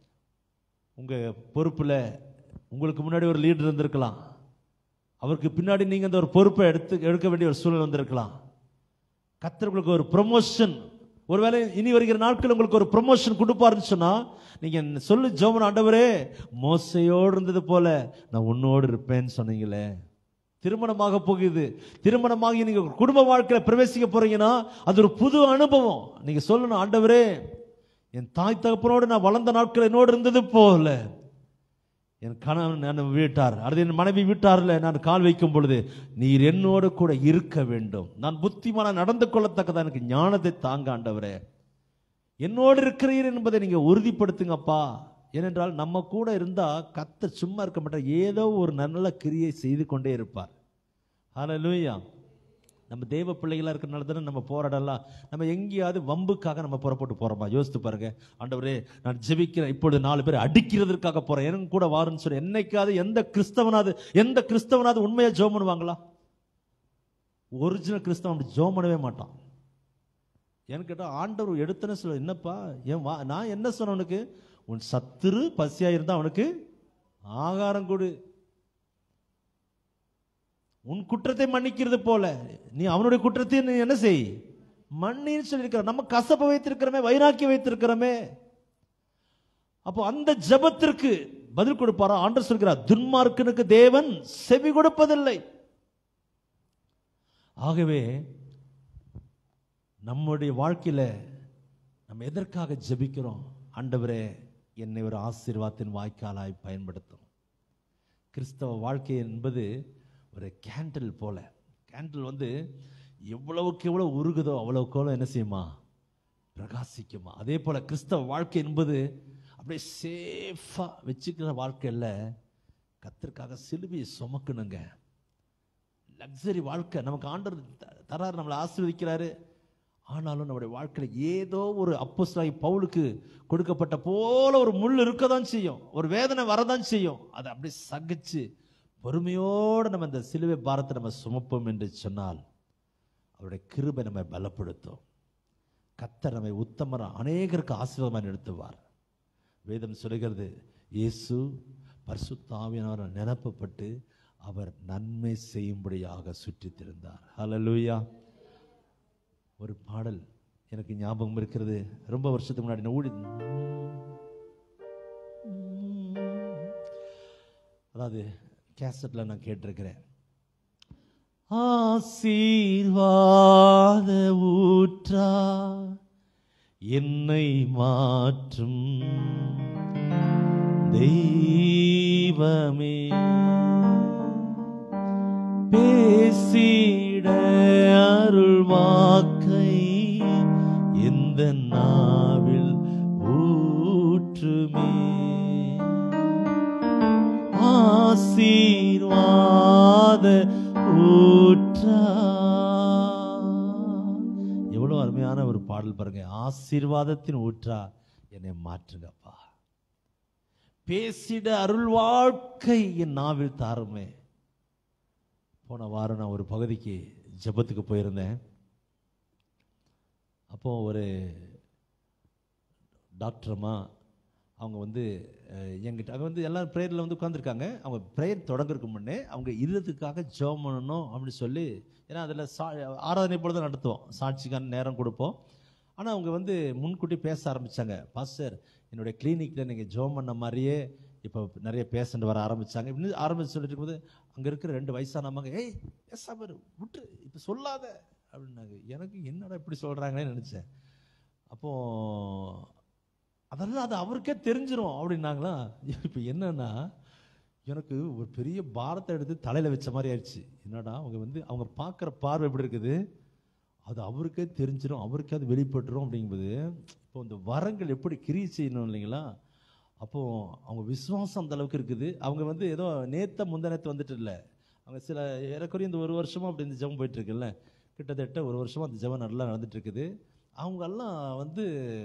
S1: உங்க பொறுப்புல உங்களுக்கு முன்னாடி ஒரு லீடர் இருந்திருக்கலாம் அவருக்கு பின்னாடி நீங்க அந்த ஒரு பொறுப்பை எடுத்து எடுக்க வேண்டிய ஒரு சூழல் வந்திருக்கலாம் கத்தர் உங்களுக்கு ஒரு ப்ரொமோஷன் ஒருவேளை இனி வருகிற நாட்கள் உங்களுக்கு ஒரு ப்ரொமோஷன் கொடுப்பாருன்னு சொன்னா நீங்க சொல்லு ஜோமன் ஆண்டவரே மோசையோடு இருந்தது போல நான் உன்னோடு இருப்பேன்னு சொன்னீங்களே திருமணமாக போகுது திருமணமாகி நீங்க ஒரு குடும்ப வாழ்க்கையில பிரவேசிக்க போறீங்கன்னா அது ஒரு புது அனுபவம் நீங்க சொல்லணும் ஆண்டவரே என் தாய் தகப்பனோடு நான் வளர்ந்த நாட்கள் என்னோடு இருந்தது போல என் கணவன் நான் வீட்டார் அடுத்து என் மனைவி வீட்டார்ல நான் கால் வைக்கும் பொழுது நீர் என்னோடு கூட இருக்க வேண்டும் நான் புத்திமான நடந்து கொள்ளத்தக்கதா எனக்கு ஞானத்தை தாங்க ஆண்டவரே என்னோடு இருக்கிறீர் என்பதை நீங்க உறுதிப்படுத்துங்கப்பா ஏனென்றால் நம்ம கூட இருந்தா கத்த சும்மா இருக்க மாட்டார் ஏதோ ஒரு நல்ல கிரியை செய்து கொண்டே இருப்பார் ஹalleluya நம்ம தேவ பிள்ளைகளா இருக்கிறனால தானே நம்ம போராடலாம் நம்ம எங்கேயாவது வம்புக்காக நம்ம புறப்பட்டு போறோமா யோசித்து பாருங்க ஆண்டவரே நான் ஜெபிக்கிறேன் இப்பொழுது நாலு பேர் அடிக்கிறதுக்காக போறேன் எனக்கு கூட வாருன்னு சொல்லி என்னைக்காவது எந்த கிறிஸ்தவனாவது எந்த கிறிஸ்தவனாவது உண்மையா ஜோம் பண்ணுவாங்களா ஒரிஜினல் கிறிஸ்தவன் அப்படி ஜோம் பண்ணவே மாட்டான் ஏன்னு கேட்டா ஆண்டவர் எடுத்தன சொல்ல என்னப்பா ஏன் வா நான் என்ன சொன்னேன் உனக்கு உன் சத்துரு பசியா இருந்தா அவனுக்கு ஆகாரம் கொடு உன் குற்றத்தை மன்னிக்கிறது போல நீ அவனுடைய குற்றத்தை நீ என்ன செய் மன்னின்னு சொல்லியிருக்கிற நம்ம கசப்பை வைத்திருக்கிறோமே வைராக்கி வைத்திருக்கிறோமே அப்போ அந்த ஜெபத்திற்கு பதில் கொடுப்பாரா ஆண்டர் சொல்கிறார் துன்மார்க்கனுக்கு தேவன் செவி கொடுப்பதில்லை ஆகவே நம்முடைய வாழ்க்கையில நம்ம எதற்காக ஜெபிக்கிறோம் ஆண்டவரே என்னை ஒரு ஆசீர்வாதத்தின் வாய்க்காலாய் பயன்படுத்தும் கிறிஸ்தவ வாழ்க்கை என்பது ஒரு கேண்டில் போல கேண்டில் வந்து எவ்வளவுக்கு எவ்வளவு உருகுதோ அவ்வளவுக்கு எவ்வளவு என்ன செய்யுமா பிரகாசிக்குமா அதே போல கிறிஸ்தவ வாழ்க்கை என்பது அப்படியே சேஃபா வச்சுக்கிற வாழ்க்கை இல்ல கத்திற்காக சிலுவையை சுமக்கணுங்க லக்ஸரி வாழ்க்கை நமக்கு ஆண்டவர் த- தராரு நம்மளை ஆசீர்வதிக்கிறாரு ஆனாலும் நம்முடைய வாழ்க்கையில் ஏதோ ஒரு அப்போஸ்தலனாகிய பவுலுக்கு கொடுக்கப்பட்ட போல ஒரு முள் இருக்க தான் செய்யும் ஒரு வேதனை வரதான் செய்யும் அதை அப்படியே சகிச்சு பொறுமையோடு நம்ம இந்த சிலுவை பாரத்தை நம்ம சுமப்போம் என்று சொன்னால் அவருடைய கிருபை நம்மை பலப்படுத்தும் கத்தர் நம்மை உத்தமர் அநேகருக்கு ஆசீர்வாதமாக நிறுத்துவார் வேதம் சொல்லுகிறது இயேசு பரிசுத்தாவியனவர் நிரப்பப்பட்டு அவர் நன்மை செய்யும்படியாக சுற்றித் திரிந்தார் ஹalleluya ஒரு பாடல் எனக்கு ஞாபகம் இருக்கிறது ரொம்ப வருஷத்துக்கு முன்னாடி நான் ஊழி அதாவது கேசட்ல நான் கேட்டிருக்கிறேன் ஆசீர்வாத ஊற்றா என்னை மாற்றும் தெய்வமே பேசிட அருள் வாக்கை இந்த நாவில் ஊற்றுமே ஆசீர்வாத ஊற்றா எவ்வளவு அருமையான ஒரு பாடல் பாருங்க ஆசீர்வாதத்தின் ஊற்றா என்னை மாற்றுங்கப்பா பேசிட அருள் வாழ்க்கை என் நாவில் தாருமே போன வாரம் நான் ஒரு பகுதிக்கு ஜெபத்துக்கு போயிருந்தேன் அப்போ ஒரு டாக்டர் அம்மா அவங்க வந்து அஹ், என்கிட்ட அவங்க வந்து எல்லாரும் ப்ரேயரில் வந்து உட்காந்துருக்காங்க அவங்க ப்ரேயர் தொடங்குறதுக்கு முன்னே அவங்க இருதத்துக்காக ஜெபம் பண்ணணும் அப்படின்னு சொல்லி ஏன்னா அதில் சா ஆராதனை போல தான் நடத்துவோம் சாட்சிக்கான நேரம் கொடுப்போம் ஆனால் அவங்க வந்து முன்கூட்டி பேச ஆரம்பிச்சாங்க பாஸ்டர் என்னுடைய கிளினிக்கில் நீங்கள் ஜெபம் பண்ண மாதிரியே இப்போ நிறைய பேஷண்ட் வர ஆரம்பிச்சாங்க இப்படின்னு ஆரம்பிச்சு சொல்லிட்டு இருக்கும்போது அங்கே இருக்கிற ரெண்டு வயசானவங்க ஏய் பேசாம இரு, விட்டு இப்போ சொல்லாத அப்படின்னாங்க எனக்கு என்னடா இப்படி சொல்கிறாங்களேன்னு நினச்சேன் அப்போ அதெல்லாம் அது அவருக்கே தெரிஞ்சிரும் அப்படின்னாங்களா இப்போ என்னன்னா எனக்கு ஒரு பெரிய பாரத்தை எடுத்து தலையில் வச்ச மாதிரி ஆயிடுச்சு என்னடா அவங்க வந்து அவங்க பார்க்குற பார்வை எப்படி இருக்குது அது அவருக்கே தெரிஞ்சிடும் அவருக்கே அது வெளிப்பட்டுரும் அப்படிங்கும்போது இப்போ இந்த வரங்கள் எப்படி கிரியை செய்யணும் இல்லைங்களா அப்போ அவங்க விசுவாசம் அந்த அளவுக்கு இருக்குது அவங்க வந்து ஏதோ நேத்த முந்தனத்து வந்துட்டு இல்லை அவங்க சில ஏறக்குறைய இந்த ஒரு வருஷமா அப்படி இந்த ஜெபம் போயிட்டு இருக்குல்ல கிட்டத்தட்ட ஒரு வருஷமா அந்த ஜெபம் நல்லா நடந்துட்டு இருக்குது அவங்க எல்லாம் வந்து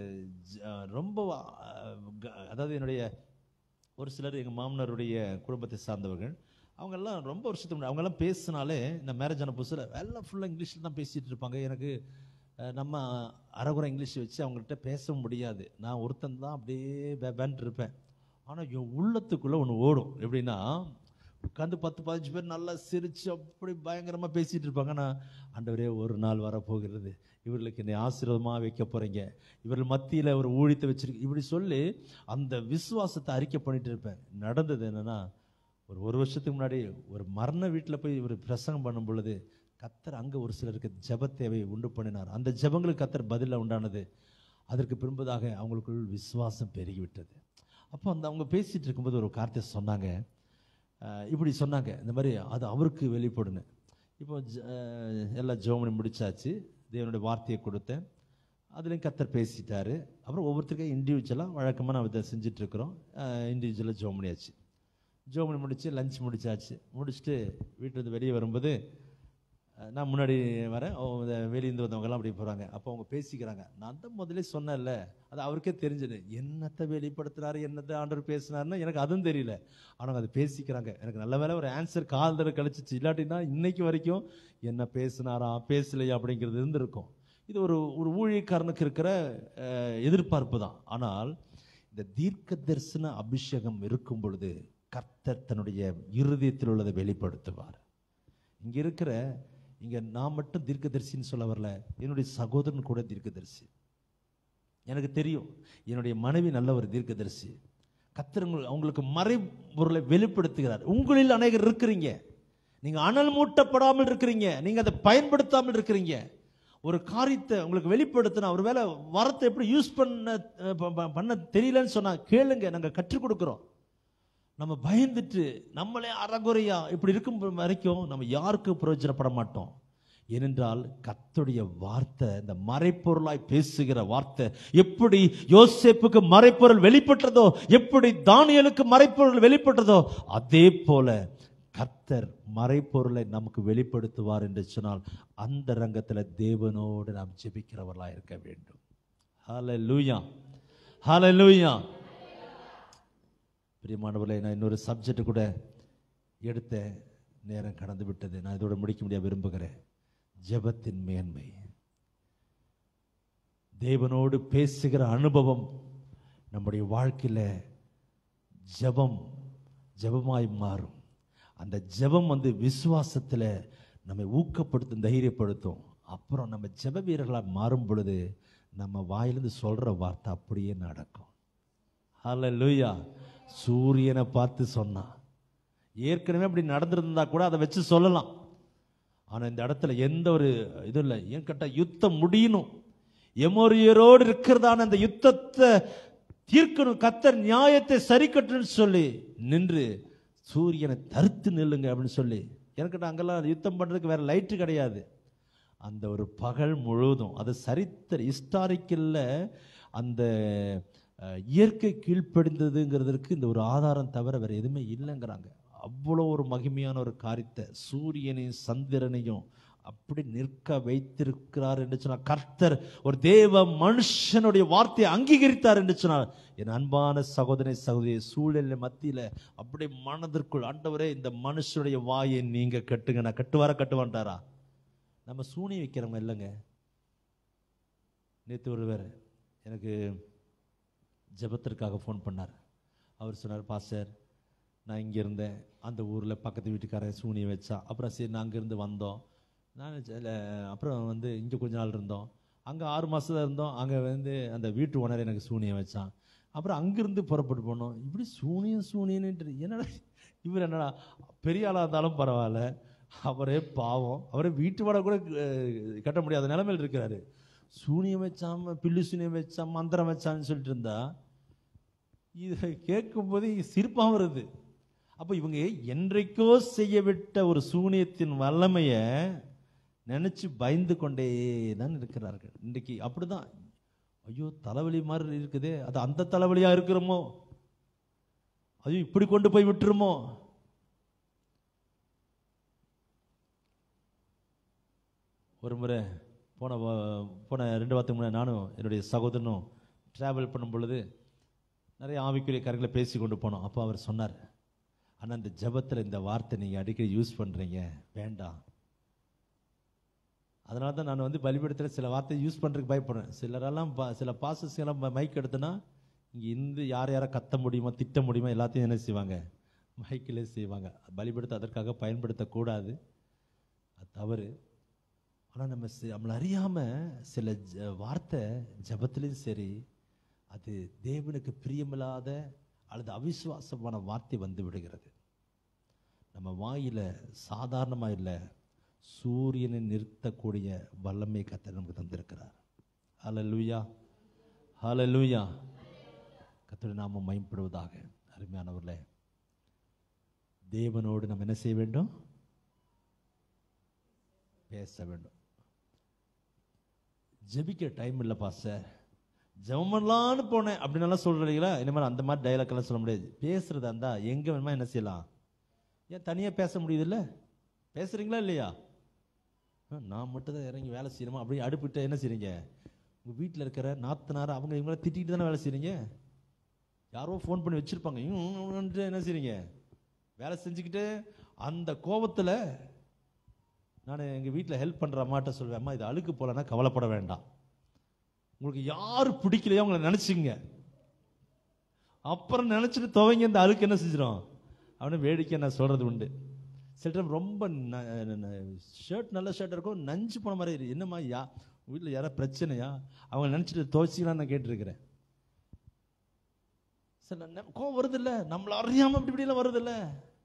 S1: ஜ- ரொம்ப அஹ், க- அதாவது என்னுடைய ஒரு சிலர் எங்கள் மாமனாருடைய குடும்பத்தை சார்ந்தவர்கள் அவங்க எல்லாம் ரொம்ப வருஷத்துக்கு முன்னாடி அவங்க எல்லாம் பேசினாலே இந்த மேரேஜ் ஆன புதுசில் எல்லாம் ஃபுல்லாக இங்கிலீஷில் தான் பேசிட்டு இருப்பாங்க எனக்கு அஹ், நம்ம அரைகுறை இங்கிலீஷ் வச்சு அவங்கள்ட்ட பேச முடியாது நான் ஒருத்தன் தான் அப்படியே பேன்ட்டு இருப்பேன் ஆனால் என் உள்ளத்துக்குள்ளே ஒன்று ஓடும் எப்படின்னா உட்காந்து பத்து பதினஞ்சு பேர் நல்லா சிரிச்சு அப்படி பயங்கரமாக பேசிட்டு இருப்பாங்க நான் ஆண்டவரே ஒரு நாள் வரப்போகிறது இவர்களுக்கு என்னை ஆசீர்வாதமாக வைக்க போறீங்க இவர்கள் மத்தியில் ஒரு ஊழியத்தை வச்சிருக்கு இப்படி சொல்லி அந்த விசுவாசத்தை அறிக்கை பண்ணிட்டு இருப்பேன் நடந்தது என்னன்னா ஒரு ஒரு வருஷத்துக்கு முன்னாடி ஒரு மரண வீட்டில் போய் இவர் பிரசங்கம் பண்ணும் பொழுது கத்தர் அங்கே ஒரு சிலருக்கு ஜெப தேவையை உண்டு பண்ணினார் அந்த ஜெபங்களுக்கு கத்தர் பதிலாக உண்டானது அதற்கு பின்பதாக அவங்களுக்குள் விசுவாசம் பெருகிவிட்டது அப்போ அந்த அவங்க பேசிட்டு இருக்கும்போது ஒரு வார்த்தை சொன்னாங்க அஹ், இப்படி சொன்னாங்க இந்த மாதிரி அது அவருக்கு வெளிப்படுன்னு இப்போ ஜ- அஹ், எல்லாம் ஜோமனி முடிச்சாச்சு தேவனுடைய வார்த்தையை கொடுத்தேன் அதுலேயும் கத்தர் பேசிட்டாரு அப்புறம் ஒவ்வொருத்தருக்கும் இண்டிவிஜுவலாக வழக்கமாக நான் இதை செஞ்சுட்டு இருக்கிறோம் இண்டிவிஜுவலாக ஜோம் பண்ணியாச்சு ஜோம் பண்ணி முடிச்சு லஞ்ச் முடிச்சாச்சு முடிச்சுட்டு வீட்டிலேருந்து வெளியே வரும்போது அஹ், நான் முன்னாடி வரேன் அவங்க இந்த வெளியிருந்து வந்தவங்கலாம் அப்படி போகிறாங்க அப்போ அவங்க பேசிக்கிறாங்க நான் தான் முதல்ல சொன்னேன்ல அது அவருக்கே தெரிஞ்சது என்னத்தை வெளிப்படுத்தினாரு என்னத்தை ஆண்டவர் பேசினாருன்னு எனக்கு அதுவும் தெரியல ஆனால் அது பேசிக்கிறாங்க எனக்கு நல்ல வேளை ஒரு ஆன்சர் கால் தடவை கழிச்சிச்சு இல்லாட்டினா இன்னைக்கு வரைக்கும் என்ன பேசினாரா பேசலையா அப்படிங்கிறது இருந்திருக்கும் இது ஒரு ஒரு ஊழியக்காரனுக்கு இருக்கிற அஹ், எதிர்பார்ப்பு தான் ஆனால் இந்த தீர்க்க தரிசன அபிஷேகம் இருக்கும் பொழுது கர்த்தர் தன்னுடைய இருதயத்தில் உள்ளதை வெளிப்படுத்துவார் இங்க இருக்கிற இங்க நான் மட்டும் தீர்க்கதரிசின்னு சொல்ல வரல என்னுடைய சகோதரன் கூட தீர்க்கதரிசி எனக்கு தெரியும் என்னுடைய மனைவி நல்ல ஒரு தீர்க்கதரிசி கர்த்தர் உங்கள் அவங்களுக்கு மறைபொருளை வெளிப்படுத்துகிறார் உங்களில் அநேகர் இருக்கிறீங்க நீங்க அனல் மூட்டப்படாமல் இருக்கிறீங்க நீங்க அதை பயன்படுத்தாமல் இருக்கிறீங்க ஒரு காரியத்தை உங்களுக்கு வெளிப்படுத்தினா ஒரு வேளை வரத்தை எப்படி யூஸ் பண்ண அஹ், ப- ப- பண்ண தெரியலன்னு சொன்னா கேளுங்க நாங்க கற்றுக் கொடுக்குறோம் நம்ம பயந்துட்டு நம்மளே அறகுறையா இப்படி இருக்கும் வரைக்கும் நம்ம யாருக்கும் பிரயோஜனப்பட மாட்டோம் ஏனென்றால் கர்த்தருடைய வார்த்தை இந்த மறைப்பொருளாய் பேசுகிற வார்த்தை எப்படி யோசேப்புக்கு மறைப்பொருள் வெளிப்பட்டதோ எப்படி தானியலுக்கு மறைப்பொருள் வெளிப்பட்டதோ அதே போல கர்த்தர் மறைப்பொருளை நமக்கு வெளிப்படுத்துவார் என்று சொன்னால் அந்த ரங்கத்துல தேவனோடு நாம் ஜெபிக்கிறவர்களா இருக்க வேண்டும் ஹalleluya ஹalleluya பிரியமானவர்களே நான் இன்னொரு சப்ஜெக்ட் கூட எடுத்த நேரம் கடந்து விட்டது நான் இதோட முடிக்க முடிய விரும்புகிறேன் ஜெபத்தின் மேன்மை தேவனோடு பேசுகிற அனுபவம் நம்முடைய வாழ்க்கையில ஜெபம் ஜெபமாய் மாறும் அந்த ஜெபம் வந்து விசுவாசத்துல நம்மை ஊக்கப்படுத்தும் தைரியப்படுத்தும் அப்புறம் நம்ம ஜெப வீரர்களாக மாறும் பொழுது நம்ம வாயிலிருந்து சொல்ற வார்த்தை அப்படியே நடக்கும் ஹalleluya சூரியனை பார்த்து சொன்னான் ஏற்கனவே அப்படி நடந்திருந்தா கூட அதை வச்சு சொல்லலாம் ஆனா இந்த இடத்துல எந்த ஒரு இதுவும் இல்லை ஏன் கேட்டா யுத்தம் முடியணும் எமோரியரோடு இருக்கிறதான அந்த யுத்தத்தை தீர்க்கணும் கத்தர் நியாயத்தை சரி கட்டணும்னு சொல்லி நின்று சூரியனை தடுத்து நில்லுங்க அப்படின்னு சொல்லி எனக்கு அங்கெல்லாம் யுத்தம் பண்றதுக்கு வேற லைட்டு கிடையாது அந்த ஒரு பகல் முழுவதும் அது சரித்திர ஹிஸ்டாரிக்கல்ல அந்த அஹ், இயற்கை கீழ்ப்படிந்ததுங்கிறதுக்கு இந்த ஒரு ஆதாரம் தவிர வேற எதுவுமே இல்லைங்கிறாங்க அவ்வளோ ஒரு மகிமையான ஒரு காரியத்தை சூரியனையும் சந்திரனையும் அப்படி நிற்க வைத்திருக்கிறார் என்று சொன்னார் கர்த்தர் ஒரு தேவ மனுஷனுடைய வார்த்தையை அங்கீகரித்தார் என்று சொன்னார் என் அன்பான சகோதரி சகோதரி சூழல் மத்தியில அப்படி மனதிற்குள் ஆண்டவரே இந்த மனுஷனுடைய வாயை நீங்க கட்டுங்க நான் கட்டுவாரா கட்டுவான்ட்டாரா நம்ம சூனி வைக்கிறவங்க இல்லைங்க நேற்று ஒருவர் எனக்கு ஜெபத்திற்காக ஃபோன் பண்ணார் அவர் சொன்னார் பாஸ்டர் நான் இங்கே இருந்தேன் அந்த ஊரில் பக்கத்து வீட்டுக்காரன் சூனியை வச்சான் அப்புறம் சரி நான் அங்கேருந்து வந்தோம் நான் சில அப்புறம் வந்து இங்கே கொஞ்ச நாள் இருந்தோம் அங்கே ஆறு மாதம் இருந்தோம் அங்கே வந்து அந்த வீட்டு ஓனர் எனக்கு சூனியை வச்சான் அப்புறம் அங்கிருந்து புறப்பட்டு போனோம் இப்படி சூனியம் சூனியன்ட்டு என்னடா இவர் என்னடா பெரிய ஆளாக இருந்தாலும் பரவாயில்ல அவரே பாவம் அவரே வீட்டு வாடகை கூட அஹ், கட்ட முடியாத நிலைமையில் இருக்கிறாரு சூனியம் வச்சாம பில்லு சூனியம் வச்சான் மந்திரம் வச்சான்னு சொல்லிட்டு இருந்தா இதை கேட்கும்போது சிரிப்பாக வருது அப்போ இவங்க என்றைக்கோ செய்ய விட்ட ஒரு சூனியத்தின் வல்லமையை நினைச்சு பயந்து கொண்டே தான் இருக்கிறார்கள் இன்றைக்கு அப்படிதான் ஐயோ தலைவலி மாதிரி இருக்குதே அது அந்த தலைவலியா இருக்கிறோமோ ஐயோ இப்படி கொண்டு போய் விட்டுருமோ ஒரு முறை போன வா- போன ரெண்டு வாரத்துக்கு முன்னாடி நானும் என்னுடைய சகோதரனும் டிராவல் பண்ணும் பொழுது நிறைய ஆவிக்குரிய காரியங்களை பேசி கொண்டு போனோம் அப்போ அவர் சொன்னார் ஆனால் இந்த ஜெபத்தில் இந்த வார்த்தை நீங்கள் அடிக்கடி யூஸ் பண்ணுறீங்க வேண்டாம் அதனால தான் நான் வந்து பலிபீடத்தில் சில வார்த்தை யூஸ் பண்ணுறதுக்கு பயப்படுறேன் சிலரெல்லாம் பா சில பாசஸ் எல்லாம் மைக் எடுத்தனா இங்கே இருந்து யார் யாரை கத்த முடியுமோ திட்ட முடியுமோ எல்லாத்தையும் என்ன செய்வாங்க மைக்கிலே செய்வாங்க பலிபீடத்தை அதற்காக பயன்படுத்தக்கூடாது அது தவறு ஆனால் நம்ம சி- நம்மளை அறியாமல் சில ஜ வார்த்தை ஜபத்துலேயும் சரி அது தேவனுக்கு பிரியமில்லாத அல்லது அவிசுவாசமான வார்த்தை வந்து விடுகிறது நம்ம வாயில சாதாரணமாக இல்லை சூரியனை நிறுத்தக்கூடிய வல்லமை கத்தர் நமக்கு தந்திருக்கிறார் ஹalleluya ஹalleluya கத்தருடைய நாமம் மயம்படுவதாக அருமையானவர்களே தேவனோடு நம்ம என்ன செய்ய வேண்டும் பேச வேண்டும் ஜெபிக்க டைம் இல்லைப்பா சார் ஜெபமெல்லான்னு போனேன் அப்படின்னலாம் சொல்றீங்களா இனிமேல் அந்த மாதிரி டைலாக் எல்லாம் சொல்ல முடியாது பேசுறதா இருந்தா எங்க வேணுமா என்ன செய்யலாம் ஏன் தனியா பேச முடியுதுல்ல பேசுறீங்களா இல்லையா ஆ, நான் மட்டும் தான் இறங்கி வேலை செய்யணுமா அப்படி அடுப்பிட்டு என்ன செய்றீங்க உங்க வீட்டில் இருக்கிற நாத்தனார் அவங்க இவங்கள திட்டிட்டு தானே வேலை செய்றீங்க யாரோ ஃபோன் பண்ணி வச்சிருப்பாங்க ம், ம், ம்ன்ட்டு என்ன செய்றீங்க வேலை செஞ்சுக்கிட்டு அந்த கோபத்துல நான் எங்கள் வீட்டில் ஹெல்ப் பண்ணுற அம்மாட்ட சொல்வேன் அம்மா இது அழுக்கு போலன்னா கவலைப்பட வேண்டாம் உங்களுக்கு யார் பிடிக்கலையோ அவங்கள நினச்சிங்க அப்புறம் நினச்சிட்டு துவங்கி அந்த அழுக்கு என்ன செஞ்சிடும் அவனை வேடிக்கை நான் சொல்கிறது உண்டு சில டைம் ரொம்ப ஷர்ட் நல்ல ஷர்ட் இருக்கும் நஞ்சு போன மாதிரி இருக்கு. என்னம்மா யா வீட்டில் யாராவது பிரச்சனையா அவங்க நினச்சிட்டு துவச்சிக்கலாம் நான் கேட்டிருக்கிறேன் சில நே- கோவம் வருது இல்ல நம்மள அறியாம இப்படி இப்படிலாம் வருது இல்ல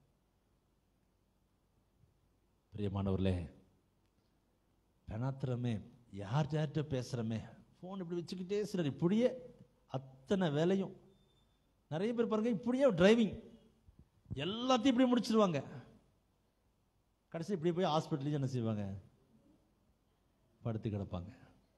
S1: பிரியமானவர்களே பெணாத்திரமே யார் யார்கிட்ட பேசுறமே ஃபோன் இப்படி வச்சுக்கிட்டே சிலர் இப்படியே அத்தனை வேலையும் நிறைய பேர் பாருங்க இப்படியே டிரைவிங் எல்லாத்தையும் இப்படி முடிச்சிருவாங்க கடைசி இப்படி போய் ஹாஸ்பிட்டலையும் என்ன செய்வாங்க படுத்து கிடப்பாங்க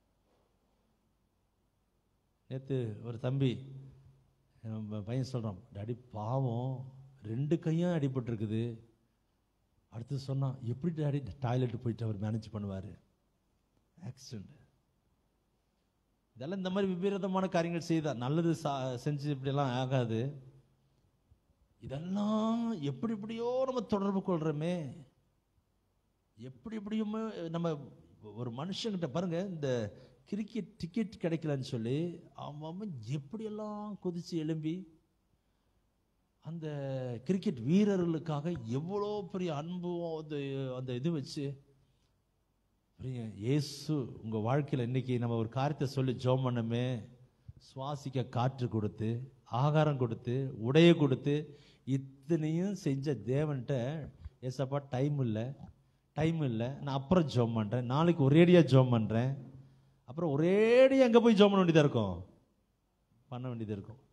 S1: நேற்று ஒரு தம்பி நம்ம பையன் சொல்கிறான் டாடி பாவம் ரெண்டு கையும் அடிபட்டிருக்குது அடுத்து சொன்னான் எப்படி டாடி டாய்லெட் போயிட்டு அவர் மேனேஜ் பண்ணுவார் ஆக்சிடெண்ட் இதெல்லாம் இந்த மாதிரி விபரீதமான காரியங்கள் செய்தா நல்லது சா செஞ்சு இப்படியெல்லாம் ஆகாது இதெல்லாம் எப்படி எப்படியோ நம்ம தொடர்பு கொள்றோமே எப்படி எப்படியுமே நம்ம ஒரு மனுஷங்கிட்ட பாருங்க இந்த கிரிக்கெட் டிக்கெட் கிடைக்கலன்னு சொல்லி அவன் அவன் எப்படியெல்லாம் குதிச்சு எழும்பி அந்த கிரிக்கெட் வீரர்களுக்காக எவ்வளோ பெரிய அன்பும் அந்த அந்த இது வச்சு பிரிய இயேசு உங்க வாழ்க்கையில இன்னைக்கு நம்ம ஒரு காரியத்தை சொல்லி ஜோம் பண்ணமே சுவாசிக்க காற்று கொடுத்து ஆகாரம் கொடுத்து உடைய கொடுத்து இத்தனையும் செஞ்ச தேவன்கிட்ட ஏசப்பா டைம் இல்லை டைம் இல்லை நான் அப்புறம் ஜோம் பண்றேன் நாளைக்கு ஒரேடியா ஜோம் பண்றேன் அப்புறம் ஒரேடியா எங்க போய் ஜோம் பண்ண வேண்டியதா இருக்கும் பண்ண வேண்டியது இருக்கும்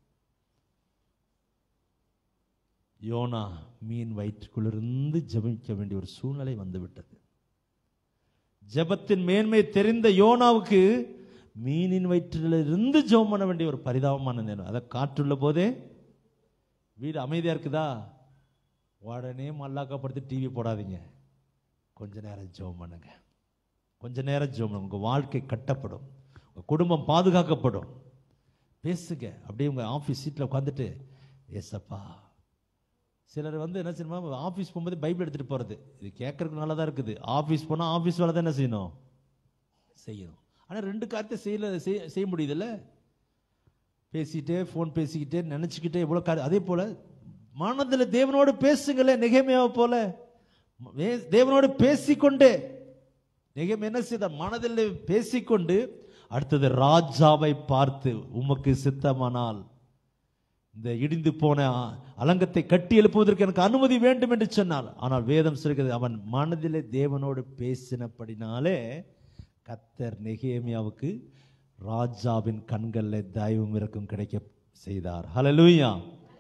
S1: யோனா மீன் வயிற்றுக்குள்ளிருந்து ஜெபிக்க வேண்டிய ஒரு சூழ்நிலை வந்து விட்டது ஜெபத்தின் மேன்மை தெரிந்த யோனாவுக்கு மீனின் வயிற்றிலிருந்து ஜெபம் பண்ண வேண்டிய ஒரு பரிதாபமான நேரம் அதை காற்றுள்ள போதே வீடு அமைதியா இருக்குதா உடனே மல்லாக்கப்படுத்தி டிவி போடாதீங்க கொஞ்ச நேரம் ஜெபம் பண்ணுங்க கொஞ்ச நேரம் ஜெபம் பண்ணுங்க உங்க வாழ்க்கை கட்டப்படும் உங்க குடும்பம் பாதுகாக்கப்படும் பேசுங்க அப்படியே உங்க ஆஃபீஸ் சீட்டில் உட்காந்துட்டு ஏசப்பா சிலர் வந்து என்ன செய்யணுமா ஆஃபீஸ் போகும்போது பைபிள் எடுத்துட்டு போறது இது கேட்கறதுக்கு நல்லா தான் இருக்குது ஆஃபீஸ் போனால் ஆஃபீஸ் வேலை தான் என்ன செய்யணும் செய்யணும் ஆனால் ரெண்டு காரியத்தை செய்யல செய்ய செய்ய முடியுதுல்ல பேசிக்கிட்டே ஃபோன் பேசிக்கிட்டே நினச்சிக்கிட்டே இவ்வளோ காரியம் அதே போல மனதில் தேவனோடு பேசுங்களே நெகமையாவை போல வே- தேவனோடு பேசிக்கொண்டே நெகம் என்ன செய்தார் மனதில் பேசிக்கொண்டு அடுத்தது ராஜாவை பார்த்து உமக்கு சித்தமானால் இந்த இடிந்து போன அலங்கத்தை கட்டி எழுப்புவதற்கு எனக்கு அனுமதி வேண்டும் என்று சொன்னார் ஆனால் வேதம் சொல்கிறது அவன் மனதிலே தேவனோடு பேசினபடினாலே கத்தர் நெகேமியாவுக்கு ராஜாவின் கண்களில் தயவும் இறக்கும் கிடைக்க செய்தார் ஹalleluya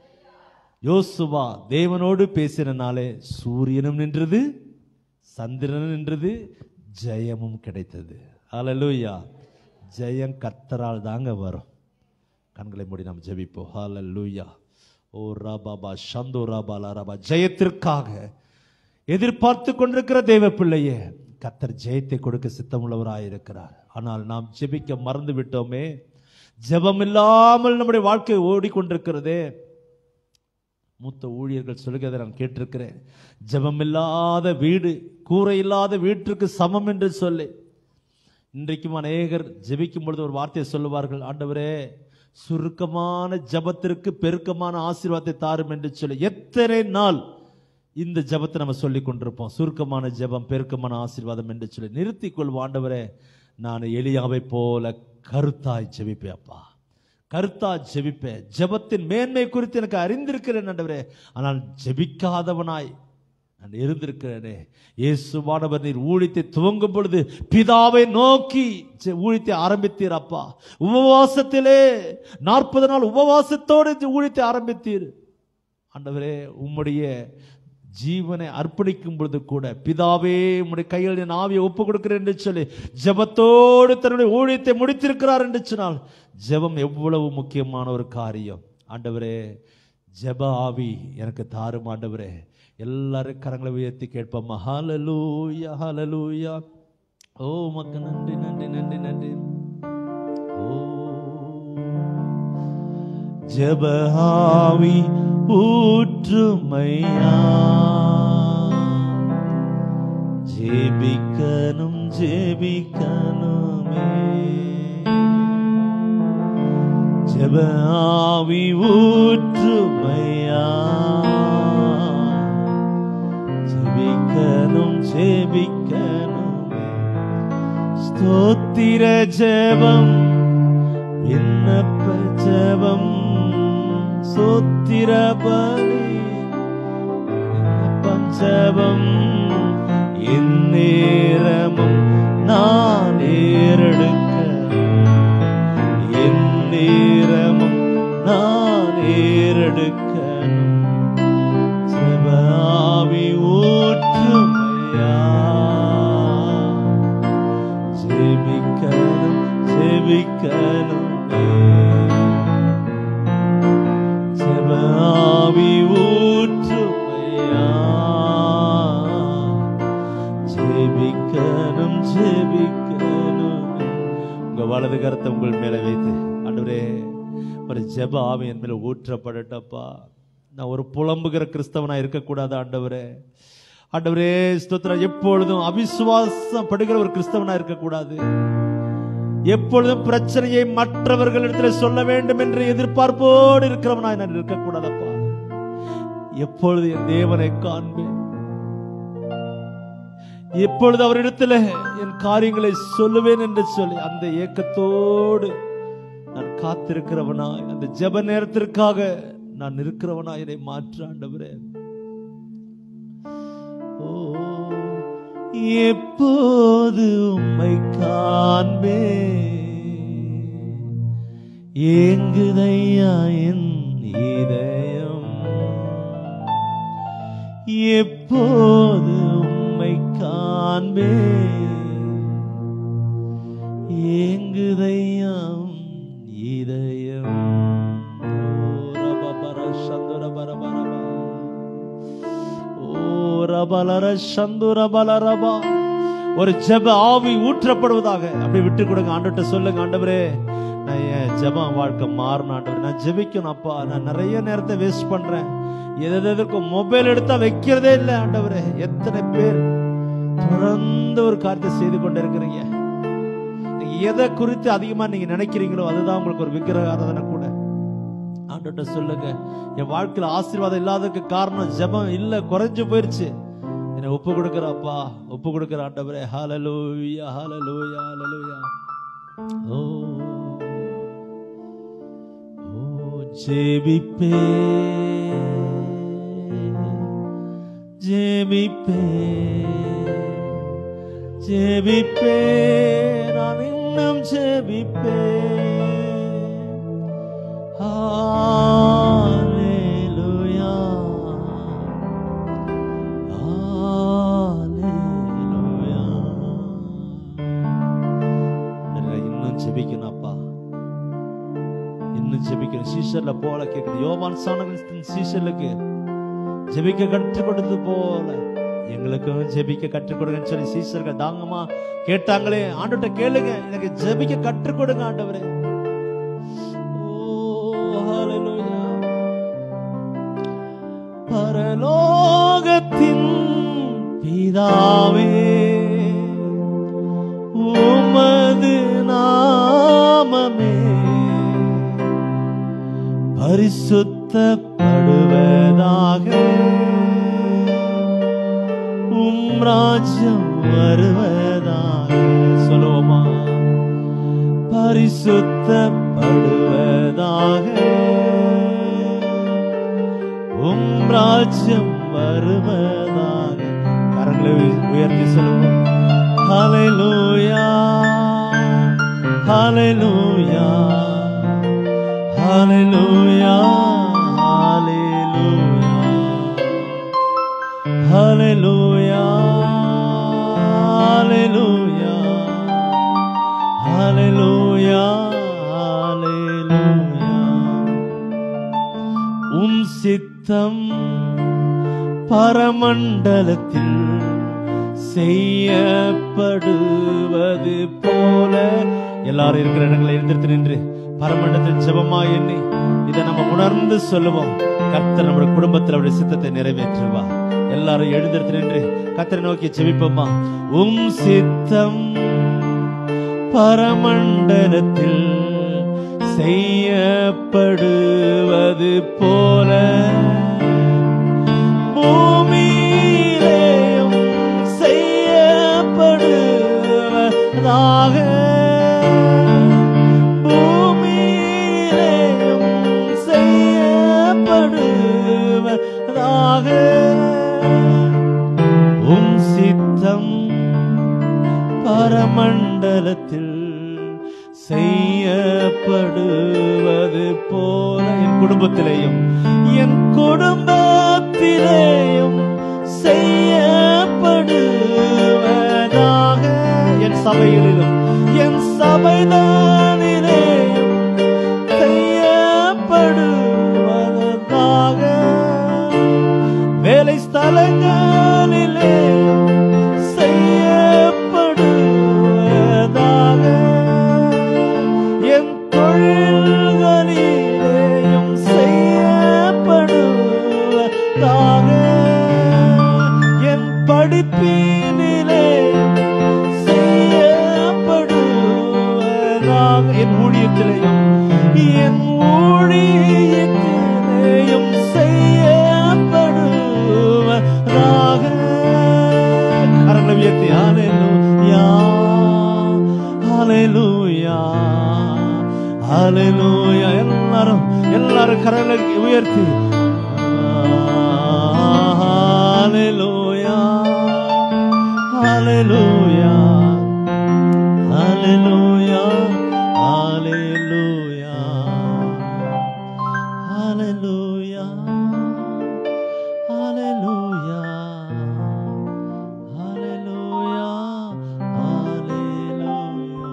S1: யோசுவா தேவனோடு பேசினாலே சூரியனும் நின்றது சந்திரனும் நின்றது ஜெயமும் கிடைத்தது ஹalleluya ஜெயம் கர்த்தரால் தாங்க வரும் கண்களை மூடி நாம் ஜெபிப்போம் ஹalleluya ஓ ராபாபா சந்தோ ராபாலா ராபா ஜெயத்திற்காக எதிர்பார்த்து கொண்டிருக்கிற தேவ பிள்ளையே கத்தர் ஜெயத்தை கொடுக்க சித்தமுள்ளவராயிருக்கிறார் ஆனால் நாம் ஜெபிக்க மறந்து விட்டோமே ஜெபம் இல்லாமல் நம்முடைய வாழ்க்கை ஓடிக்கொண்டிருக்கிறதே மூத்த ஊழியர்கள் சொல்லுகிறதை நான் கேட்டிருக்கிறேன் ஜெபமில்லாத வீடு கூரை இல்லாத வீட்டிற்கு சமம் என்று சொல்லி இன்றைக்கும் அநேகர் ஜெபிக்கும் பொழுது ஒரு வார்த்தையை சொல்லுவார்கள் ஆண்டவரே சுருக்கமான ஜெபத்திற்கு பெருக்கமான ஆசீர்வாதத்தை தாரும் என்று சொல்லி எத்தனை நாள் இந்த ஜெபத்தை நம்ம சொல்லி கொண்டிருப்போம் சுருக்கமான ஜெபம் பெருக்கமான ஆசீர்வாதம் என்று சொல்லி நிறுத்திக் கொள்வோம் ஆண்டவரே நான் எலியாவை போல கருத்தாய் ஜெபிப்பேன் அப்பா கருத்தா ஜெபிப்பேன் ஜெபத்தின் மேன்மை குறித்து எனக்கு அறிந்திருக்கிறேன் ஆண்டவரே ஆனால் ஜெபிக்காதவனாய் நான் இருந்திருக்கிறேனே இயேசுவானவர் நீர் ஊழியத்தை துவங்கும் பொழுது பிதாவை நோக்கி ஜெ- ஊழியத்தை ஆரம்பித்தீர் அப்பா உபவாசத்திலே நாற்பது நாள் உபவாசத்தோடு இந்த ஊழியத்தை ஆரம்பித்தீர் ஆண்டவரே உம்முடைய ஜீவனை அர்ப்பணிக்கும் பொழுது கூட பிதாவே உம்முடைய கையில் என் ஆவியை ஒப்பு கொடுக்கிறேன் என்று சொல்லி ஜெபத்தோடு தன்னுடைய ஊழியத்தை முடித்திருக்கிறார் என்று சொன்னால் ஜெபம் எவ்வளவு முக்கியமான ஒரு காரியம் ஆண்டவரே ஜெப ஆவி எனக்கு தாரும் ஆண்டவரே எல்லாரும் கரங்களை உயர்த்தி கேட்போம் ஹalleluya ஹalleluya ஓ மக்கு நன்றி நன்றி நன்றி நன்றி ஓ ஜபஹாவி ஊற்றுமையா ஜெபிக்கனும் ஜெபிக்கனுமே ஜபஹாவி ஊற்றுமையா ஜெபிக்க ஜெபிக்கணும் ஜெபிக்கணுமே ஸ்தோத்திர ஜெபம் விண்ணப்ப ஜெபம் சோத்திர பலி விண்ணப்பம் ஜெபம் எந்நேரமும் நான் ஏறெடுக்க எந்நேரமும் நான் ஏறெடுக்கணும் ஜெபாவி ஊற்றுமையா ஜெபிக்கணும் ஜெபிக்கணுமே ஜெபாவி ஊற்றுமையா ஜெபிக்கணும் ஜெபிக்கணுமே உங்க வலது கரத்தை உங்கள் மேல வைத்து ஆண்டவரே ஒரு ஜெப ஆவி என் மேல ஊற்றப்படட்டப்பா நான் ஒரு புலம்புகிற கிறிஸ்தவனா இருக்கக்கூடாது ஆண்டவரே ஆண்டவரே ஸ்தோத்திரம் எப்பொழுதும் அவிசுவாசம் படுகிற ஒரு கிறிஸ்தவனா இருக்கக்கூடாது எப்பொழுதும் பிரச்சனையை மற்றவர்களிடத்தில் சொல்ல வேண்டும் என்று எதிர்பார்ப்போடு இருக்கிறவனாய் நான் இருக்கக்கூடாதப்பா எப்பொழுது என் தேவனை காண்பேன் எப்பொழுது அவரிடத்துல என் காரியங்களை சொல்லுவேன் என்று சொல்லி அந்த ஏக்கத்தோடு நான் காத்திருக்கிறவனாய் அந்த ஜெப நேரத்திற்காக நான் இருக்கிறவனாய் என்னை மாற்ற ஆண்டவரே ஓ எப்போது உம்மை காண்பே ஏங்குதையா என் இதயம் எப்போது உம்மை காண்பே ஏங்குதையாம் இதயம் ஓ ரபபர சந்துர பரபரபா ஓ ரபலர சந்துர பலரபா ஒரு ஜெப ஆவி ஊற்றப்படுவதாக அப்படி விட்டு கொடுங்க ஆண்டவர்கிட்ட சொல்லுங்க ஆண்டவரே நான் என் ஜெபம் வாழ்க்கை மாறணும் ஆண்டவரே நான் ஜெபிக்கணும் அப்பா நான் நிறைய நேரத்தை வேஸ்ட் பண்றேன் எது எதற்கும் மொபைல் எடுத்தா வைக்கிறதே இல்லை ஆண்டவரே எத்தனை பேர் தொடர்ந்து ஒரு காரியத்தை செய்து கொண்டு இருக்கிறீங்க நீங்க எதை குறித்து அதிகமா நீங்க நினைக்கிறீங்களோ அதுதான் உங்களுக்கு ஒரு விக்கிரக ஆராதனை கூட ஆண்டவர்கிட்ட சொல்லுங்க என் வாழ்க்கையில ஆசீர்வாதம் இல்லாததுக்கு காரணம் ஜெபம் இல்ல குறைஞ்சு போயிருச்சு என்னை ஒப்பு கொடுக்கிறப்பா ஒப்பு கொடுக்கிற ஆண்டவரே ஹalleluya ஹalleluya ஹalleluya ஓ ஓ ஜெபிப்பே ஜெபிப்பே ஜெபிப்பே நான் இன்னும் ஜெபிப்பே ஹalleluya ஹalleluya இன்னும் ஜெபிக்கணும் அப்பா இன்னும் ஜெபிக்கணும் சீஷர்ல போல கேட்கணும் யோவான் சாணகன் சீஷர்களுக்கு ஜெபிக்க கற்றுக் கொடுத்தது போல எங்களுக்கும் ஜெபிக்க கற்றுக் கொடுங்கன்னு சொல்லி சீஷர்கள் தாங்கம்மா கேட்டாங்களே ஆண்டவர்ட்ட கேளுங்க எனக்கு ஜெபிக்க கற்றுக் கொடுங்க ஆண்டவரே ஓ ஹalleluya பரலோகத்தின் பிதாவே உமது நாமமே பரிசுத்தப்படுவதாக உம் ராஜ்யம் வருவதாக சொல்லுவோமா பரிசுத்தப்படுவதாக உம் ராஜ்யம் வருவதாக கரங்களை உயர்த்தி சொல்லுவோம் ஹalleluya ஹalleluya ஹalleluya ஹalleluya ஹalleluya ஹalleluya ஹalleluya ஹalleluya உம் சித்தம் பரமண்டலத்தில் செய்யப்படுவது போல எல்லாரும் இருக்கிற இடங்களை எழுந்திருத்து நின்று பரமண்டலத்தில் ஜெபமா எண்ணி இதை நம்ம உணர்ந்து சொல்லுவோம் கர்த்தர் நம்முடைய குடும்பத்தில் அவருடைய சித்தத்தை நிறைவேற்றுவா எல்லாரும் எழுந்திருத்து நின்று கர்த்தரை நோக்கி ஜெபிப்போமா உம் சித்தம் பரமண்டலத்தில் செய்யப்படுவது போல பூமியிலேயும் பூமியிலேயும் செய்யப்படுவதாக உம் சித்தம் பரமண்டலத்தில் செய்யப்படுவது போல என் குடும்பத்திலேயும் என் குடும்பத்திலேயும் செய்யப்படுவதாக என் சபைகளிலும் என் சபைதானிலேயும் செய்யப்படுவதாக வேலை ஸ்தலங்களிலே செய்யப்படுவதாக என் தொழில்களிலேயும் செய்யப்படுவதாக என் படிப்பினிலே செய்யப்படுவதாக என் ஊழியத்திலேயும் என் ஊழியத்திலேயும் செய்யப்படுவதாக கரங்களை உயர்த்தி ஹalleluya ஹalleluya ஹalleluya எல்லாரும் எல்லாரும் கரங்களை உயர்த்தி ஹalleluya ஹalleluya ஹalleluya ஹalleluya ஹalleluya ஹalleluya ஹalleluya ஹalleluya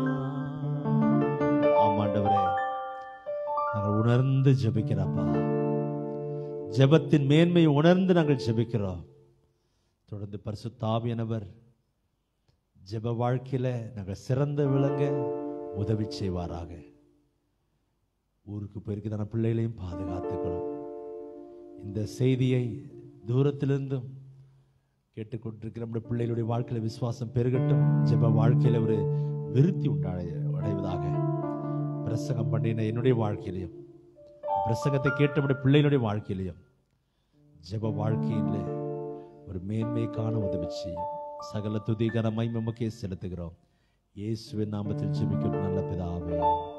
S1: ஆமாண்டவரே நாங்கள் உணர்ந்து ஜெபிக்கிறப்பா ஜெபத்தின் மேன்மையை உணர்ந்து நாங்கள் ஜெபிக்கிறோம் தொடர்ந்து பரிசுத்தாவியனவர் ஜெப வாழ்க்கையில நாங்கள் சிறந்த விளங்க உதவி செய்வாராக ஊருக்கு போயிருக்குதான பிள்ளைகளையும் பாதுகாத்துக்கணும் இந்த செய்தியை தூரத்திலிருந்தும் கேட்டுக்கொண்டிருக்கிற நம்முடைய பிள்ளைகளுடைய வாழ்க்கையில விசுவாசம் பெருகட்டும் ஜெப வாழ்க்கையில ஒரு விருத்தி உண்டாய அடைவதாக பிரசங்கம் பண்ணின என்னுடைய வாழ்க்கையிலையும் பிரசங்கத்தை கேட்ட நம்முடைய பிள்ளைகளுடைய வாழ்க்கையிலையும் ஜெப வாழ்க்கையில் ஒரு மேன்மை காண உதவி செய்யும் சகல துதிகரமாய் நமக்கே செலுத்துகிறோம் இயேசுவின் நாமத்தில் ஜெபிக்கும் நல்ல பிதாவே